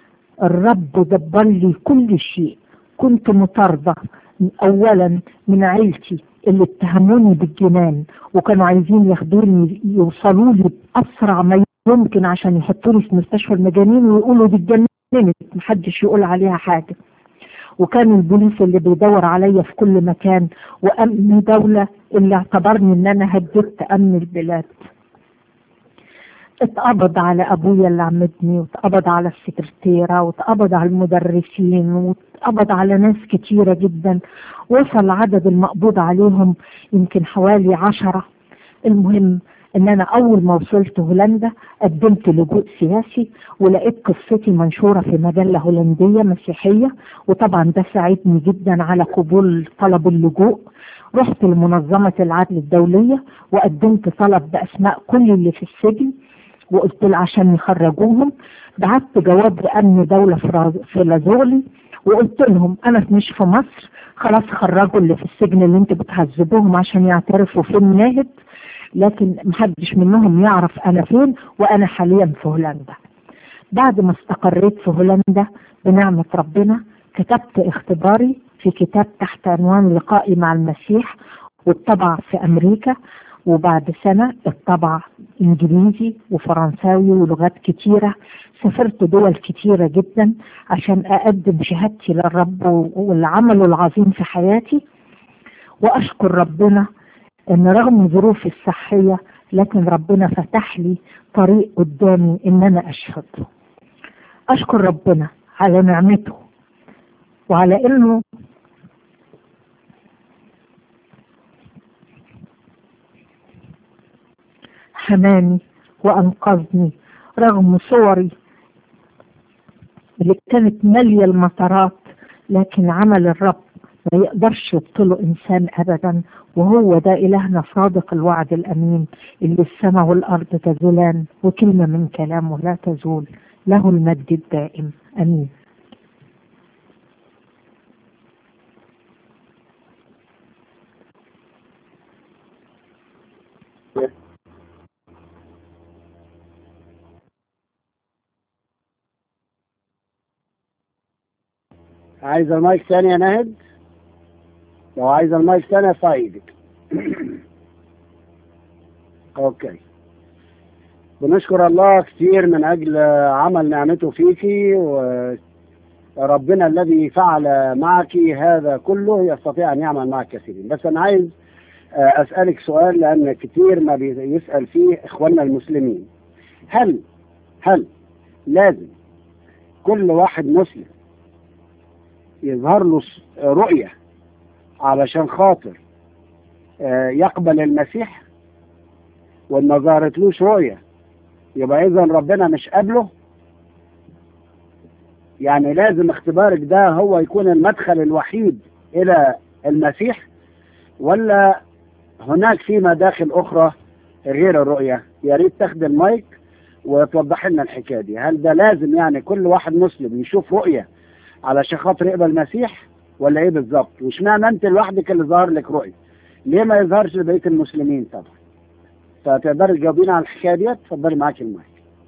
الرب دبر لي كل شيء كنت مطاردة أولا من عيلتي اللي اتهموني بالجنان وكانوا عايزين ياخدوني يوصلوا لي بأسرع ما يمكن عشان يحطوني في مستشفى المجانين ويقولوا دي اتجننت محدش يقول عليها حاجة وكان البوليس اللي بيدور عليا في كل مكان وأمن دولة اللي اعتبرني ان انا هددت امن البلاد اتقبض على ابويا اللي عمدني واتقبض على السكرتيرة واتقبض على المدرسين واتقبض على ناس كتيرة جدا وصل عدد المقبوض عليهم يمكن حوالي عشرة المهم ان انا اول ما وصلت هولندا قدمت لجوء سياسي ولقيت قصتي منشورة في مجلة هولندية مسيحية وطبعا ده ساعدني جدا على قبول طلب اللجوء رحت لمنظمة العدل الدولية وقدمت طلب بأسماء كل اللي في السجن وقلت له عشان يخرجوهم بعت جواب لأمن دولة في لازولي وقلت لهم أنا مش في مصر خلاص خرجوا اللي في السجن اللي انتوا بتهذبوهم عشان يعترفوا فين ناهد لكن محدش منهم يعرف أنا فين وأنا حاليا في هولندا بعد ما استقريت في هولندا بنعمة ربنا كتبت اختباري في كتاب تحت عنوان لقائي مع المسيح واتطبع في أمريكا وبعد سنة اتطبع انجليزي وفرنساوي ولغات كتيرة سافرت دول كتيرة جدا عشان اقدم شهادتي للرب والعمل العظيم في حياتي واشكر ربنا ان رغم ظروفي الصحية لكن ربنا فتح لي طريق قدامي ان انا اشهد اشكر ربنا على نعمته وعلى انه حماني وانقذني رغم صوري اللي كانت مالية المطارات لكن عمل الرب ما يقدرش يبطله إنسان أبدا وهو ده إلهنا صادق الوعد الأمين اللي السماء والأرض تزولان وكلمة من كلامه لا تزول له المجد الدائم أمين عايز المايك ثاني يا ناهد لو عايز المايك ثاني ارفع ايدك اوكي بنشكر الله كثير من اجل عمل نعمته فيكي وربنا الذي فعل معك هذا كله يستطيع ان يعمل معك كثيرين بس انا عايز اسالك سؤال لان كثير ما بيسال فيه اخواننا المسلمين هل هل لازم كل واحد مسلم يظهر له رؤية علشان خاطر يقبل المسيح وان ما ظهرتلوش رؤية يبقى اذا ربنا مش قابله يعني لازم اختبارك ده هو يكون المدخل الوحيد الى المسيح ولا هناك في مداخل اخرى غير الرؤية يا ريت تاخد المايك وتوضح لنا الحكاية دي هل ده لازم يعني كل واحد مسلم يشوف رؤية علشان خاطر يقبل المسيح ولا ايه بالظبط واشمعنى انت لوحدك اللي ظهر لك رؤيه ليه ما يظهرش لبقيه المسلمين طبعا فتقدري تجاوبينا على الحكايه ديت اتفضلي معاك المايك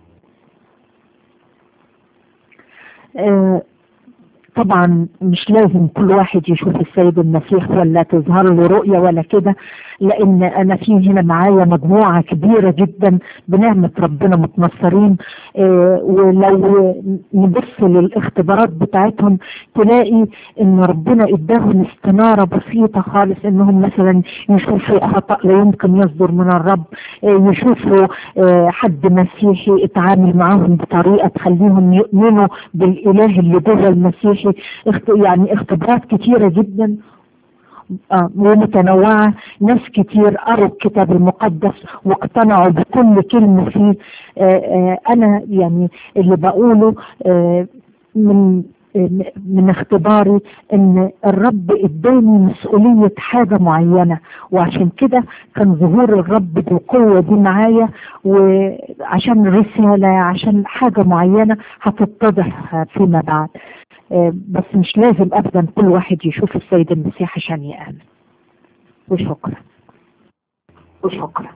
آه طبعا مش لازم كل واحد يشوف السيد المسيح ولا تظهر له رؤية ولا كده لان انا في هنا معايا مجموعة كبيرة جدا بنعمة ربنا متنصرين آه ولو نبص للاختبارات بتاعتهم تلاقي ان ربنا اداهم استنارة بسيطة خالص انهم مثلا يشوفوا خطأ لا يمكن يصدر من الرب آه يشوفوا آه حد مسيحي اتعامل معاهم بطريقة تخليهم يؤمنوا بالاله اللي جوه المسيح يعني اختبارات كتيرة جدا آه ومتنوعة ناس كتير قروا الكتاب المقدس واقتنعوا بكل كلمة فيه آه آه أنا يعني اللي بقوله من من اختباري ان الرب اداني مسؤولية حاجة معينة وعشان كده كان ظهور الرب بالقوة دي معايا وعشان رسالة عشان حاجة معينة هتتضح فيما بعد بس مش لازم ابدا كل واحد يشوف السيد المسيح عشان يآمن وشكرا وشكرا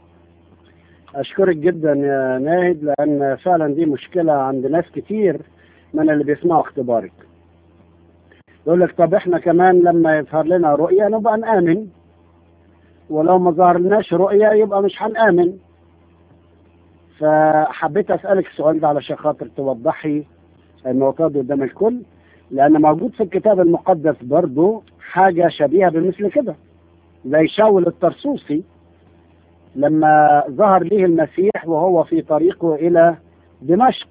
اشكرك جدا يا ناهد لان فعلا دي مشكلة عند ناس كتير من اللي بيسمعوا اختبارك يقول لك طب احنا كمان لما يظهر لنا رؤية نبقى نآمن ولو ما ظهر لناش رؤية يبقى مش هنآمن فحبيت اسألك السؤال ده علشان خاطر توضحي النقطة دي قدام الكل لأن موجود في الكتاب المقدس برضو حاجة شبيهة بمثل كده زي شاول الطرسوسي لما ظهر له المسيح وهو في طريقه إلى دمشق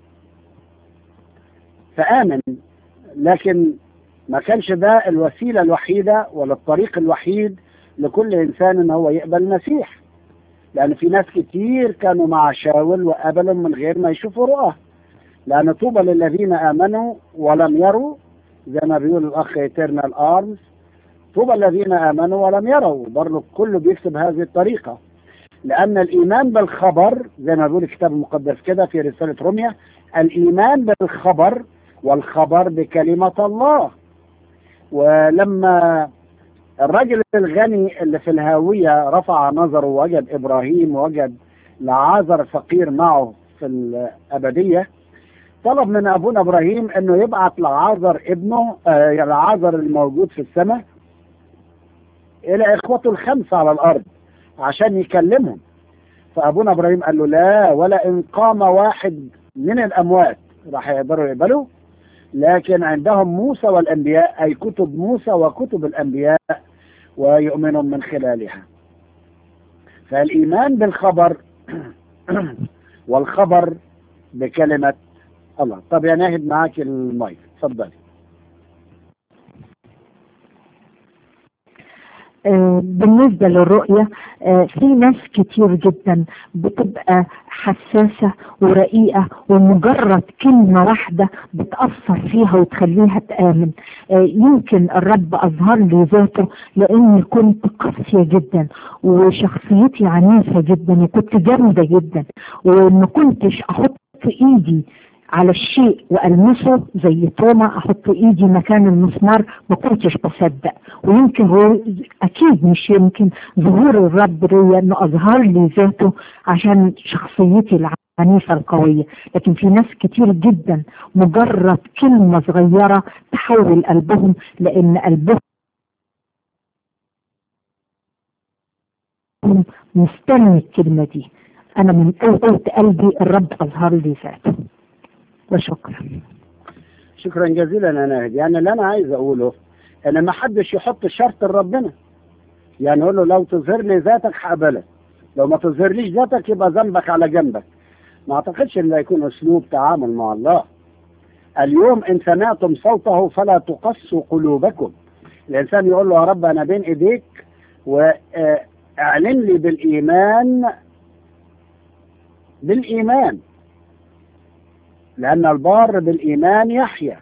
فآمن لكن ما كانش ده الوسيلة الوحيدة ولا الطريق الوحيد لكل إنسان إن هو يقبل المسيح لأن في ناس كتير كانوا مع شاول وقبلوا من غير ما يشوفوا رؤى لأن طوبى للذين آمنوا ولم يروا زي ما بيقول الأخ إترنال آرمز طوبى الذين آمنوا ولم يروا برضه كله بيكتب هذه الطريقة لأن الإيمان بالخبر زي ما بيقول الكتاب المقدس كده في رسالة روميا الإيمان بالخبر والخبر بكلمة الله ولما الرجل الغني اللي في الهاوية رفع نظره ووجد إبراهيم ووجد لعازر فقير معه في الأبدية طلب من أبونا إبراهيم أنه يبعث لعازر ابنه آه لعازر الموجود في السماء إلى إخوته الخمسة على الأرض عشان يكلمهم فأبونا إبراهيم قال له لا ولا إن قام واحد من الأموات راح يقدروا يقبلوا لكن عندهم موسى والأنبياء أي كتب موسى وكتب الأنبياء ويؤمنون من خلالها فالإيمان بالخبر والخبر بكلمة الله طب يا ناهد معاك المايك اتفضلي آه، بالنسبة للرؤية آه، في ناس كتير جدا بتبقى حساسة ورقيقة ومجرد كلمة واحدة بتأثر فيها وتخليها تآمن آه، يمكن الرب أظهر لي ذاته لأني كنت قاسية جدا وشخصيتي عنيفة جدا وكنت جامدة جدا وما كنتش أحط إيدي على الشيء والمسه زي توما احط ايدي مكان المسمار ما كنتش بصدق ويمكن هو اكيد مش يمكن ظهور الرب ليا انه اظهر لي ذاته عشان شخصيتي العنيفه القويه لكن في ناس كتير جدا مجرد كلمه صغيره تحول قلبهم لان قلبهم مستني الكلمه دي انا من قوه قلبي الرب اظهر لي ذاته وشكرا شكرا جزيلا يا ناهد يعني اللي انا عايز اقوله ان ما حدش يحط شرط لربنا يعني يقول له لو تظهر لي ذاتك هقبلك لو ما تظهرليش ذاتك يبقى ذنبك على جنبك ما اعتقدش ان ده يكون اسلوب تعامل مع الله اليوم ان سمعتم صوته فلا تقسوا قلوبكم الانسان يقول له يا رب انا بين ايديك واعلن لي بالايمان بالايمان لأن البار بالإيمان يحيا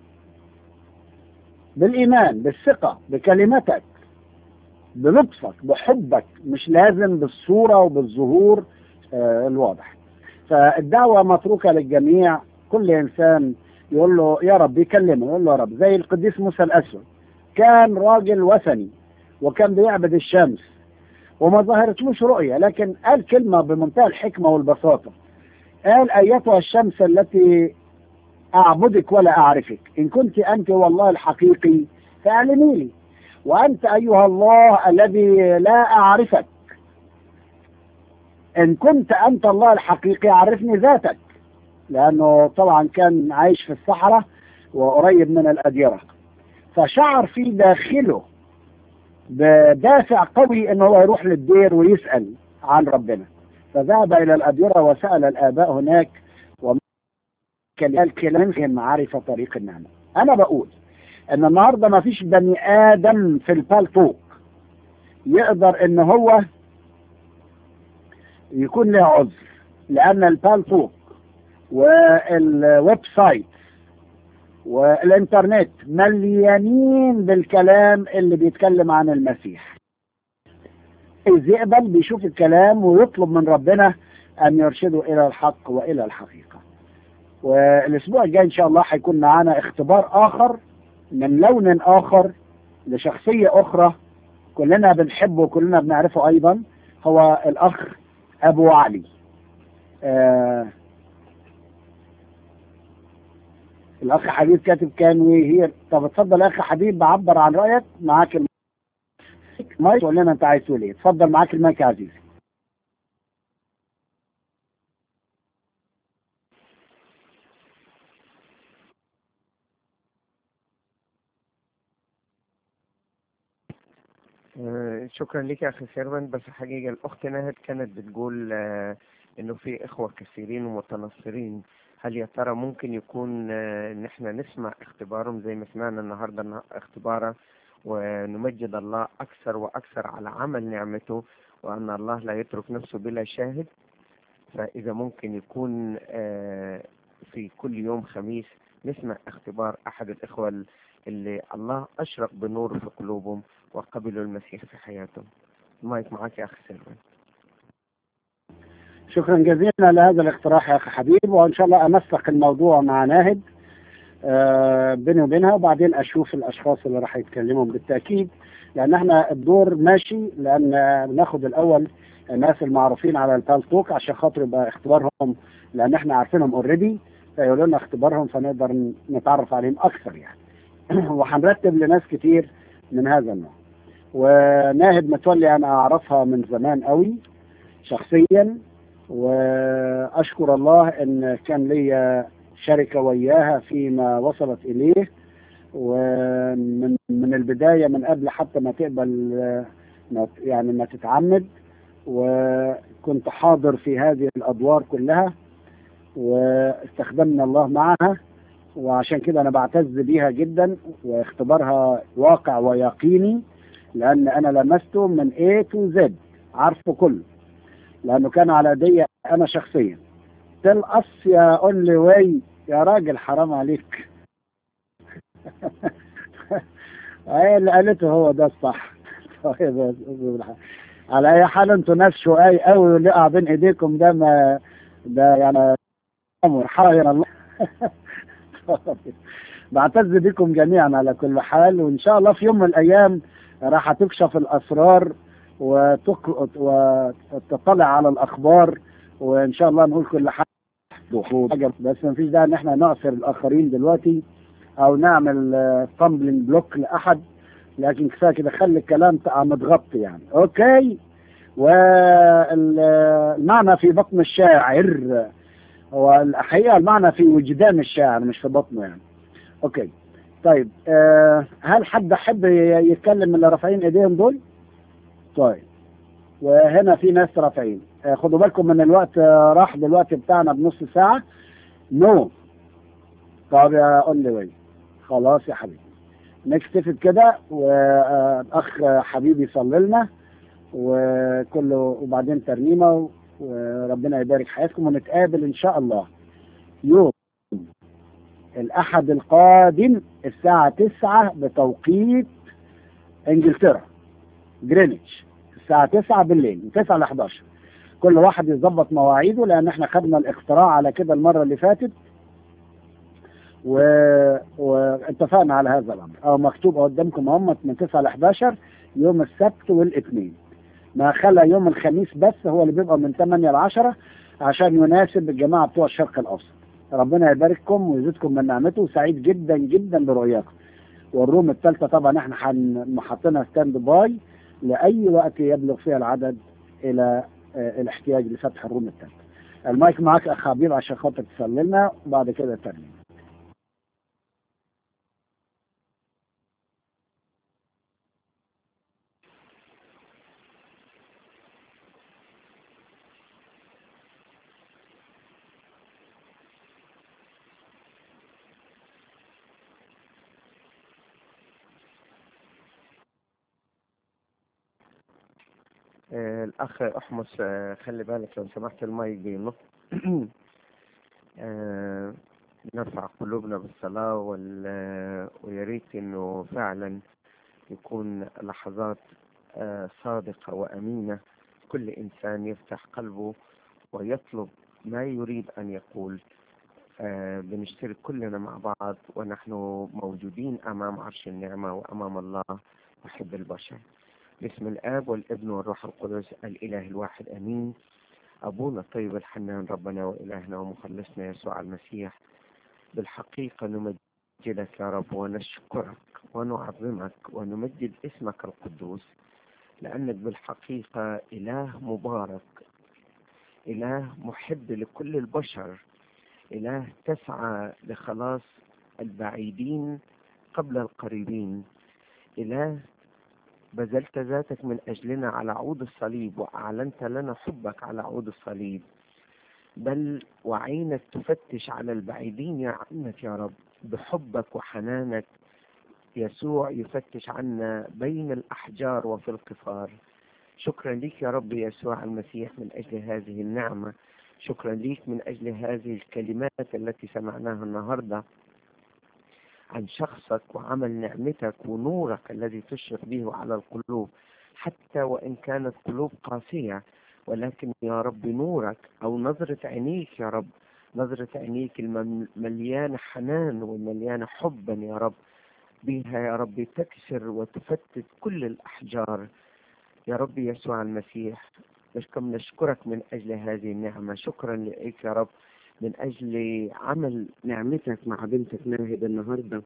بالإيمان بالثقة بكلمتك بلطفك بحبك مش لازم بالصورة وبالظهور آه الواضح فالدعوة متروكة للجميع كل إنسان يقول له يا رب يكلمه يقول له يا رب زي القديس موسى الأسود كان راجل وثني وكان بيعبد الشمس وما ظهرتلوش رؤية لكن قال كلمة بمنتهى الحكمة والبساطة قال أيتها الشمس التي أعبدك ولا أعرفك إن كنت أنت والله الحقيقي فأعلني لي وأنت أيها الله الذي لا أعرفك إن كنت أنت الله الحقيقي عرفني ذاتك لأنه طبعا كان عايش في الصحراء وقريب من الأديرة فشعر في داخله بدافع قوي انه هو يروح للدير ويسأل عن ربنا فذهب إلى الأديرة وسأل الآباء هناك وكان الكلام عرف طريق النعمة أنا بقول أن النهاردة ما فيش بني آدم في البالتوك يقدر أن هو يكون له عذر لأن البالتوك والويب سايت والإنترنت مليانين بالكلام اللي بيتكلم عن المسيح عايز يقبل بيشوف الكلام ويطلب من ربنا أن يرشده إلى الحق وإلى الحقيقة والأسبوع الجاي إن شاء الله هيكون معانا اختبار آخر من لون آخر لشخصية أخرى كلنا بنحبه وكلنا بنعرفه أيضا هو الأخ أبو علي آه الأخ حبيب كاتب كان وهي طب اتفضل يا أخ حبيب بعبر عن رأيك معاك الم... مايك تقول لنا انت عايز تقول ايه اتفضل معاك المايك يا عزيزي آه، شكرا لك يا اخي سيرفن بس حقيقة الاخت ناهد كانت بتقول آه، انه في اخوة كثيرين ومتنصرين هل يا ترى ممكن يكون آه، ان احنا نسمع اختبارهم زي ما سمعنا النهارده النه- اختبارا ونمجد الله اكثر واكثر على عمل نعمته وان الله لا يترك نفسه بلا شاهد فاذا ممكن يكون آه، في كل يوم خميس نسمع اختبار احد الاخوة ال- اللي الله اشرق بنور في قلوبهم وقبلوا المسيح في حياتهم المايك معك يا اخي سيرفن شكرا جزيلا لهذا الاقتراح يا اخي حبيب وان شاء الله انسق الموضوع مع ناهد آه بيني وبينها وبعدين اشوف الاشخاص اللي راح يتكلموا بالتاكيد لان احنا الدور ماشي لان بناخد الاول الناس المعروفين على البالتوك عشان خاطر يبقى اختبارهم لان احنا عارفينهم اوريدي فيقولوا لنا اختبارهم فنقدر نتعرف عليهم اكثر يعني وهنرتب لناس كتير من هذا النوع وناهد متولي انا اعرفها من زمان قوي شخصيا واشكر الله ان كان لي شركه وياها فيما وصلت اليه ومن من البدايه من قبل حتى ما تقبل ما يعني ما تتعمد وكنت حاضر في هذه الأدوار كلها واستخدمنا الله معها وعشان كده أنا بعتز بيها جدا واختبارها واقع ويقيني لأن أنا لمسته من A to Z عارفه كله لأنه كان على يدي أنا شخصيا تلقص يا أولي واي يا راجل حرام عليك هي اللي قالته هو ده الصح طيب على اي حال انتوا ناس شقاي قوي واللي قاع بين ايديكم ده ما ده يعني امر حاير الله بعتز بكم جميعا على كل حال وان شاء الله في يوم من الايام راح تكشف الاسرار وتق... وتطلع على الاخبار وان شاء الله نقول كل حاجه بس ما فيش داعي ان احنا نعثر الاخرين دلوقتي او نعمل طمبلنج بلوك لاحد لكن كفايه كده خلي الكلام متغطي يعني اوكي والمعنى في بطن الشاعر هو الحقيقه المعنى في وجدان الشاعر مش في بطنه يعني اوكي طيب أه هل حد حب يتكلم من اللي رافعين ايديهم دول طيب وهنا في ناس رافعين أه خدوا بالكم من الوقت أه راح دلوقتي بتاعنا بنص ساعه نو no. طب يا قول لي وين خلاص يا حبيبي نكتفي كده واخ حبيبي يصلي لنا وكله وبعدين ترنيمه وربنا يبارك حياتكم ونتقابل ان شاء الله يوم الاحد القادم الساعه 9 بتوقيت انجلترا جرينتش الساعه 9 بالليل من 9 ل 11 كل واحد يظبط مواعيده لان احنا خدنا الاختراع على كده المره اللي فاتت و... واتفقنا على هذا الامر او مكتوب قدامكم هم من 9 ل 11 يوم السبت والاثنين ما خلى يوم الخميس بس هو اللي بيبقى من 8 ل 10 عشان يناسب الجماعه بتوع الشرق الاوسط ربنا يبارككم ويزيدكم من نعمته وسعيد جدا جدا برؤياكم والروم الثالثه طبعا احنا حاطينها ستاند باي لاي وقت يبلغ فيها العدد الى الاحتياج لفتح الروم الثالثه المايك معاك اخ حبيب عشان خاطر تصلي لنا وبعد كده ترنيم آه، الأخ أحمس آه، خلي بالك لو سمحت المايك بينط آه، نرفع قلوبنا بالصلاة وال... ويا ريت إنه فعلا يكون لحظات آه، صادقة وأمينة كل إنسان يفتح قلبه ويطلب ما يريد أن يقول آه، بنشترك كلنا مع بعض ونحن موجودين أمام عرش النعمة وأمام الله محب البشر باسم الآب والابن والروح القدس الإله الواحد أمين أبونا الطيب الحنان ربنا وإلهنا ومخلصنا يسوع المسيح بالحقيقة نمجدك يا رب ونشكرك ونعظمك ونمجد اسمك القدوس لأنك بالحقيقة إله مبارك إله محب لكل البشر إله تسعى لخلاص البعيدين قبل القريبين إله بذلت ذاتك من أجلنا على عود الصليب وأعلنت لنا حبك على عود الصليب بل وعينك تفتش على البعيدين يا عنك يا رب بحبك وحنانك يسوع يفتش عنا بين الأحجار وفي القفار شكرا لك يا رب يسوع المسيح من أجل هذه النعمة شكرا لك من أجل هذه الكلمات التي سمعناها النهاردة عن شخصك وعمل نعمتك ونورك الذي تشرق به على القلوب حتى وإن كانت قلوب قاسية ولكن يا رب نورك أو نظرة عينيك يا رب نظرة عينيك المليانة حنان ومليانة حبا يا رب بها يا رب تكسر وتفتت كل الأحجار يا رب يسوع المسيح نشكم نشكرك من أجل هذه النعمة شكرا لك يا رب من أجل عمل نعمتك مع بنتك ناهد النهاردة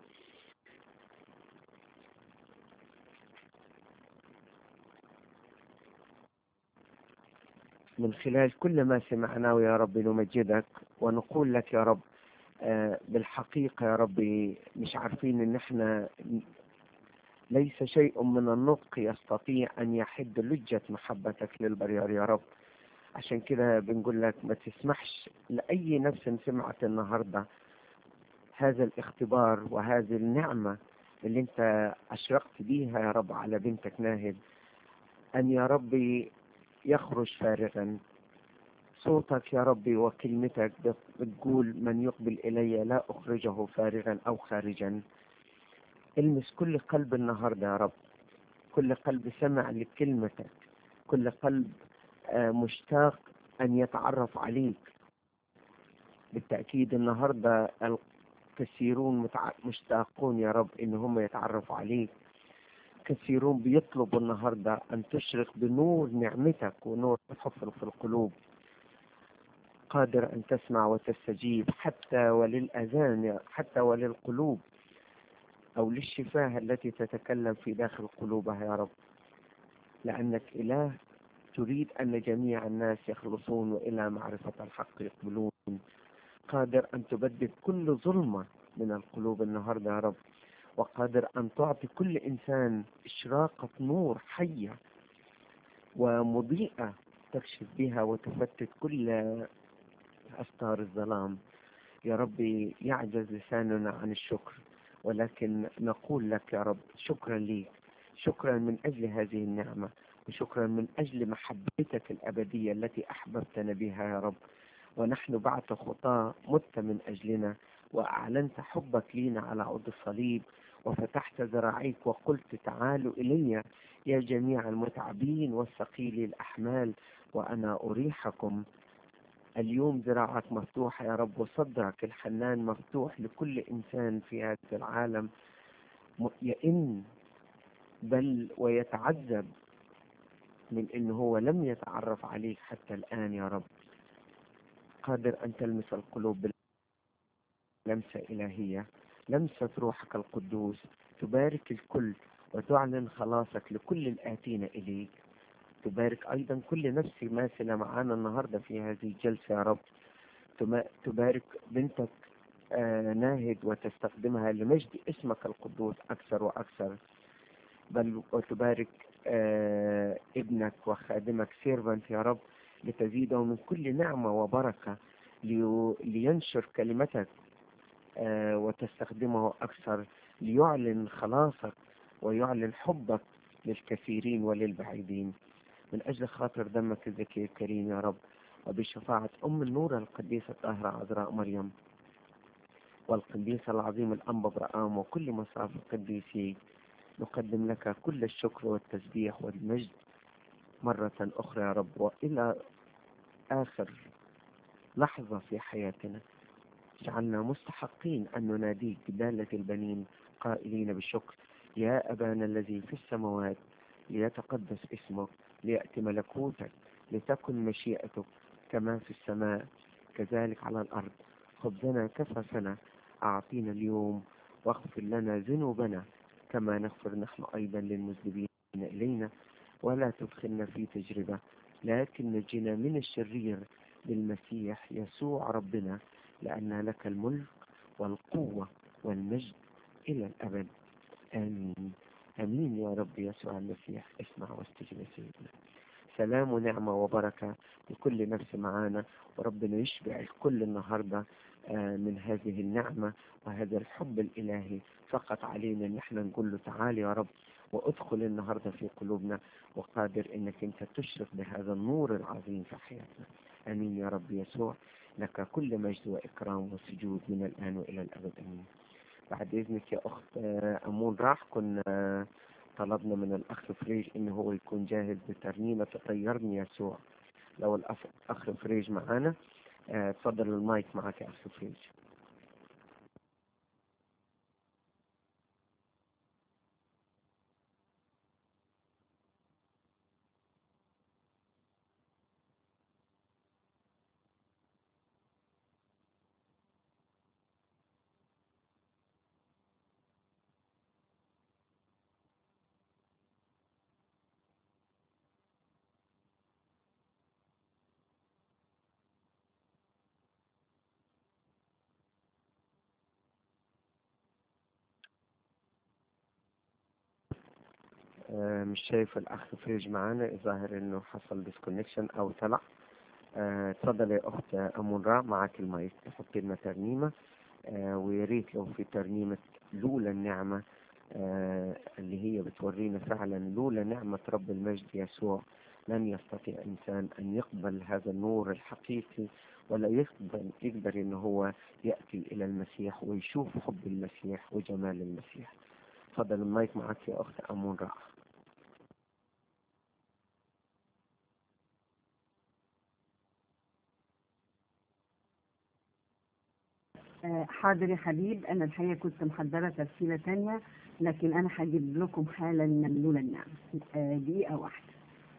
من خلال كل ما سمعناه يا رب نمجدك ونقول لك يا رب آه بالحقيقة يا رب مش عارفين ان احنا ليس شيء من النطق يستطيع أن يحد لجة محبتك للبريار يا رب عشان كده بنقول لك ما تسمحش لأي نفس سمعت النهاردة هذا الاختبار وهذه النعمة اللي انت أشرقت بيها يا رب على بنتك ناهد أن يا ربي يخرج فارغا صوتك يا ربي وكلمتك بتقول من يقبل إلي لا أخرجه فارغا أو خارجا المس كل قلب النهاردة يا رب كل قلب سمع لكلمتك كل قلب مشتاق أن يتعرف عليك بالتأكيد النهاردة الكثيرون مشتاقون يا رب إن هم يتعرفوا عليك كثيرون بيطلبوا النهاردة أن تشرق بنور نعمتك ونور حفر في القلوب قادر أن تسمع وتستجيب حتى وللأذان حتى وللقلوب أو للشفاه التي تتكلم في داخل قلوبها يا رب لأنك إله تريد أن جميع الناس يخلصون وإلى معرفة الحق يقبلون قادر أن تبدد كل ظلمة من القلوب النهاردة يا رب وقادر أن تعطي كل إنسان إشراقة نور حية ومضيئة تكشف بها وتفتت كل أستار الظلام يا ربي يعجز لساننا عن الشكر ولكن نقول لك يا رب شكرا ليك شكرا من أجل هذه النعمة وشكرا من أجل محبتك الأبدية التي أحببتنا بها يا رب ونحن بعد خطاة مت من أجلنا وأعلنت حبك لينا على عود الصليب وفتحت ذراعيك وقلت تعالوا إلي يا جميع المتعبين والثقيل الأحمال وأنا أريحكم اليوم ذراعك مفتوحة يا رب وصدرك الحنان مفتوح لكل إنسان في هذا العالم يئن بل ويتعذب من إنه هو لم يتعرف عليك حتى الآن يا رب قادر أن تلمس القلوب لمسة إلهية لمسة روحك القدوس تبارك الكل وتعلن خلاصك لكل الآتين إليك تبارك أيضا كل نفس ماثلة معانا النهاردة في هذه الجلسة يا رب تبارك بنتك آه ناهد وتستخدمها لمجد اسمك القدوس أكثر وأكثر بل وتبارك آه ابنك وخادمك سيرفنت يا رب لتزيده من كل نعمة وبركة لينشر كلمتك آه وتستخدمه أكثر ليعلن خلاصك ويعلن حبك للكثيرين وللبعيدين من أجل خاطر دمك الزكي الكريم يا رب وبشفاعة أم النور القديسة الطاهرة عذراء مريم والقديس العظيم الأنبا برآم وكل مصاف القديسين نقدم لك كل الشكر والتسبيح والمجد مرة أخرى يا رب وإلى آخر لحظة في حياتنا اجعلنا مستحقين أن نناديك بدالة البنين قائلين بالشكر يا أبانا الذي في السماوات ليتقدس اسمك ليأتي ملكوتك لتكن مشيئتك كما في السماء كذلك على الأرض خبزنا كففنا أعطينا اليوم واغفر لنا ذنوبنا كما نغفر نحن أيضا للمذنبين إلينا ولا تدخلنا في تجربة لكن نجينا من الشرير بالمسيح يسوع ربنا لأن لك الملك والقوة والمجد إلى الأبد آمين آمين يا رب يسوع المسيح اسمع واستجب سيدنا سلام ونعمة وبركة لكل نفس معانا وربنا يشبع الكل النهاردة من هذه النعمة وهذا الحب الإلهي فقط علينا ان احنا نقول له تعال يا رب وادخل النهاردة في قلوبنا وقادر انك انت تشرق بهذا النور العظيم في حياتنا امين يا رب يسوع لك كل مجد واكرام وسجود من الان والى الابد امين بعد اذنك يا اخت امون راح كنا طلبنا من الاخ فريج انه هو يكون جاهز بترنيمة تطيرني يسوع لو الاخ فريج معانا تفضل المايك معك يا اخ فريج آه، مش شايف الأخ فريج معانا الظاهر إنه حصل ديسكونكشن أو طلع آه، اتفضل يا أخت أمون را معاك المايك تحطي لنا ترنيمة آه، ويا ريت لو في ترنيمة لولا النعمة آه، اللي هي بتورينا فعلا لولا نعمة رب المجد يسوع لن يستطيع إنسان أن يقبل هذا النور الحقيقي ولا يقبل يقدر إن هو يأتي إلى المسيح ويشوف حب المسيح وجمال المسيح تفضل المايك معك يا أخت أمون رأى آه، حاضر يا حبيب انا الحقيقه كنت محضره تفصيله تانية لكن انا هجيب لكم حالا من لولا النعم آه، دقيقه واحده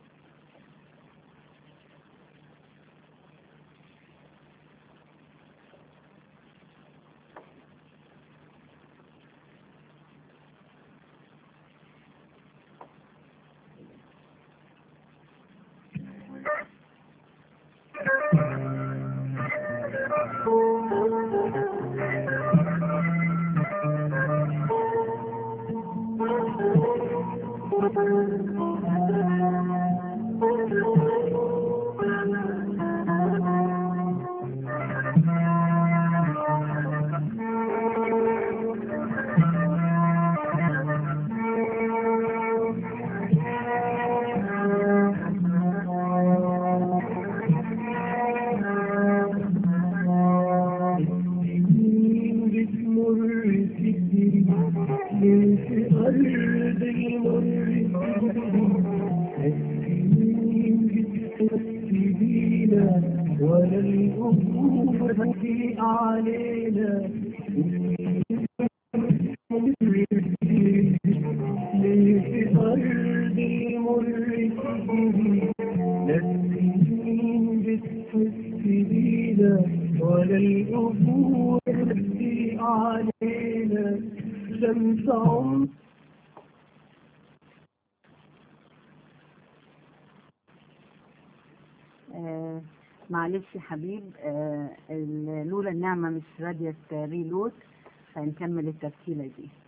ولا الأبوة تبكي علينا شمس عمر آه، معلش يا حبيب آه، ال- لولا النعمه مش راضيه ريلود فنكمل التفصيله دي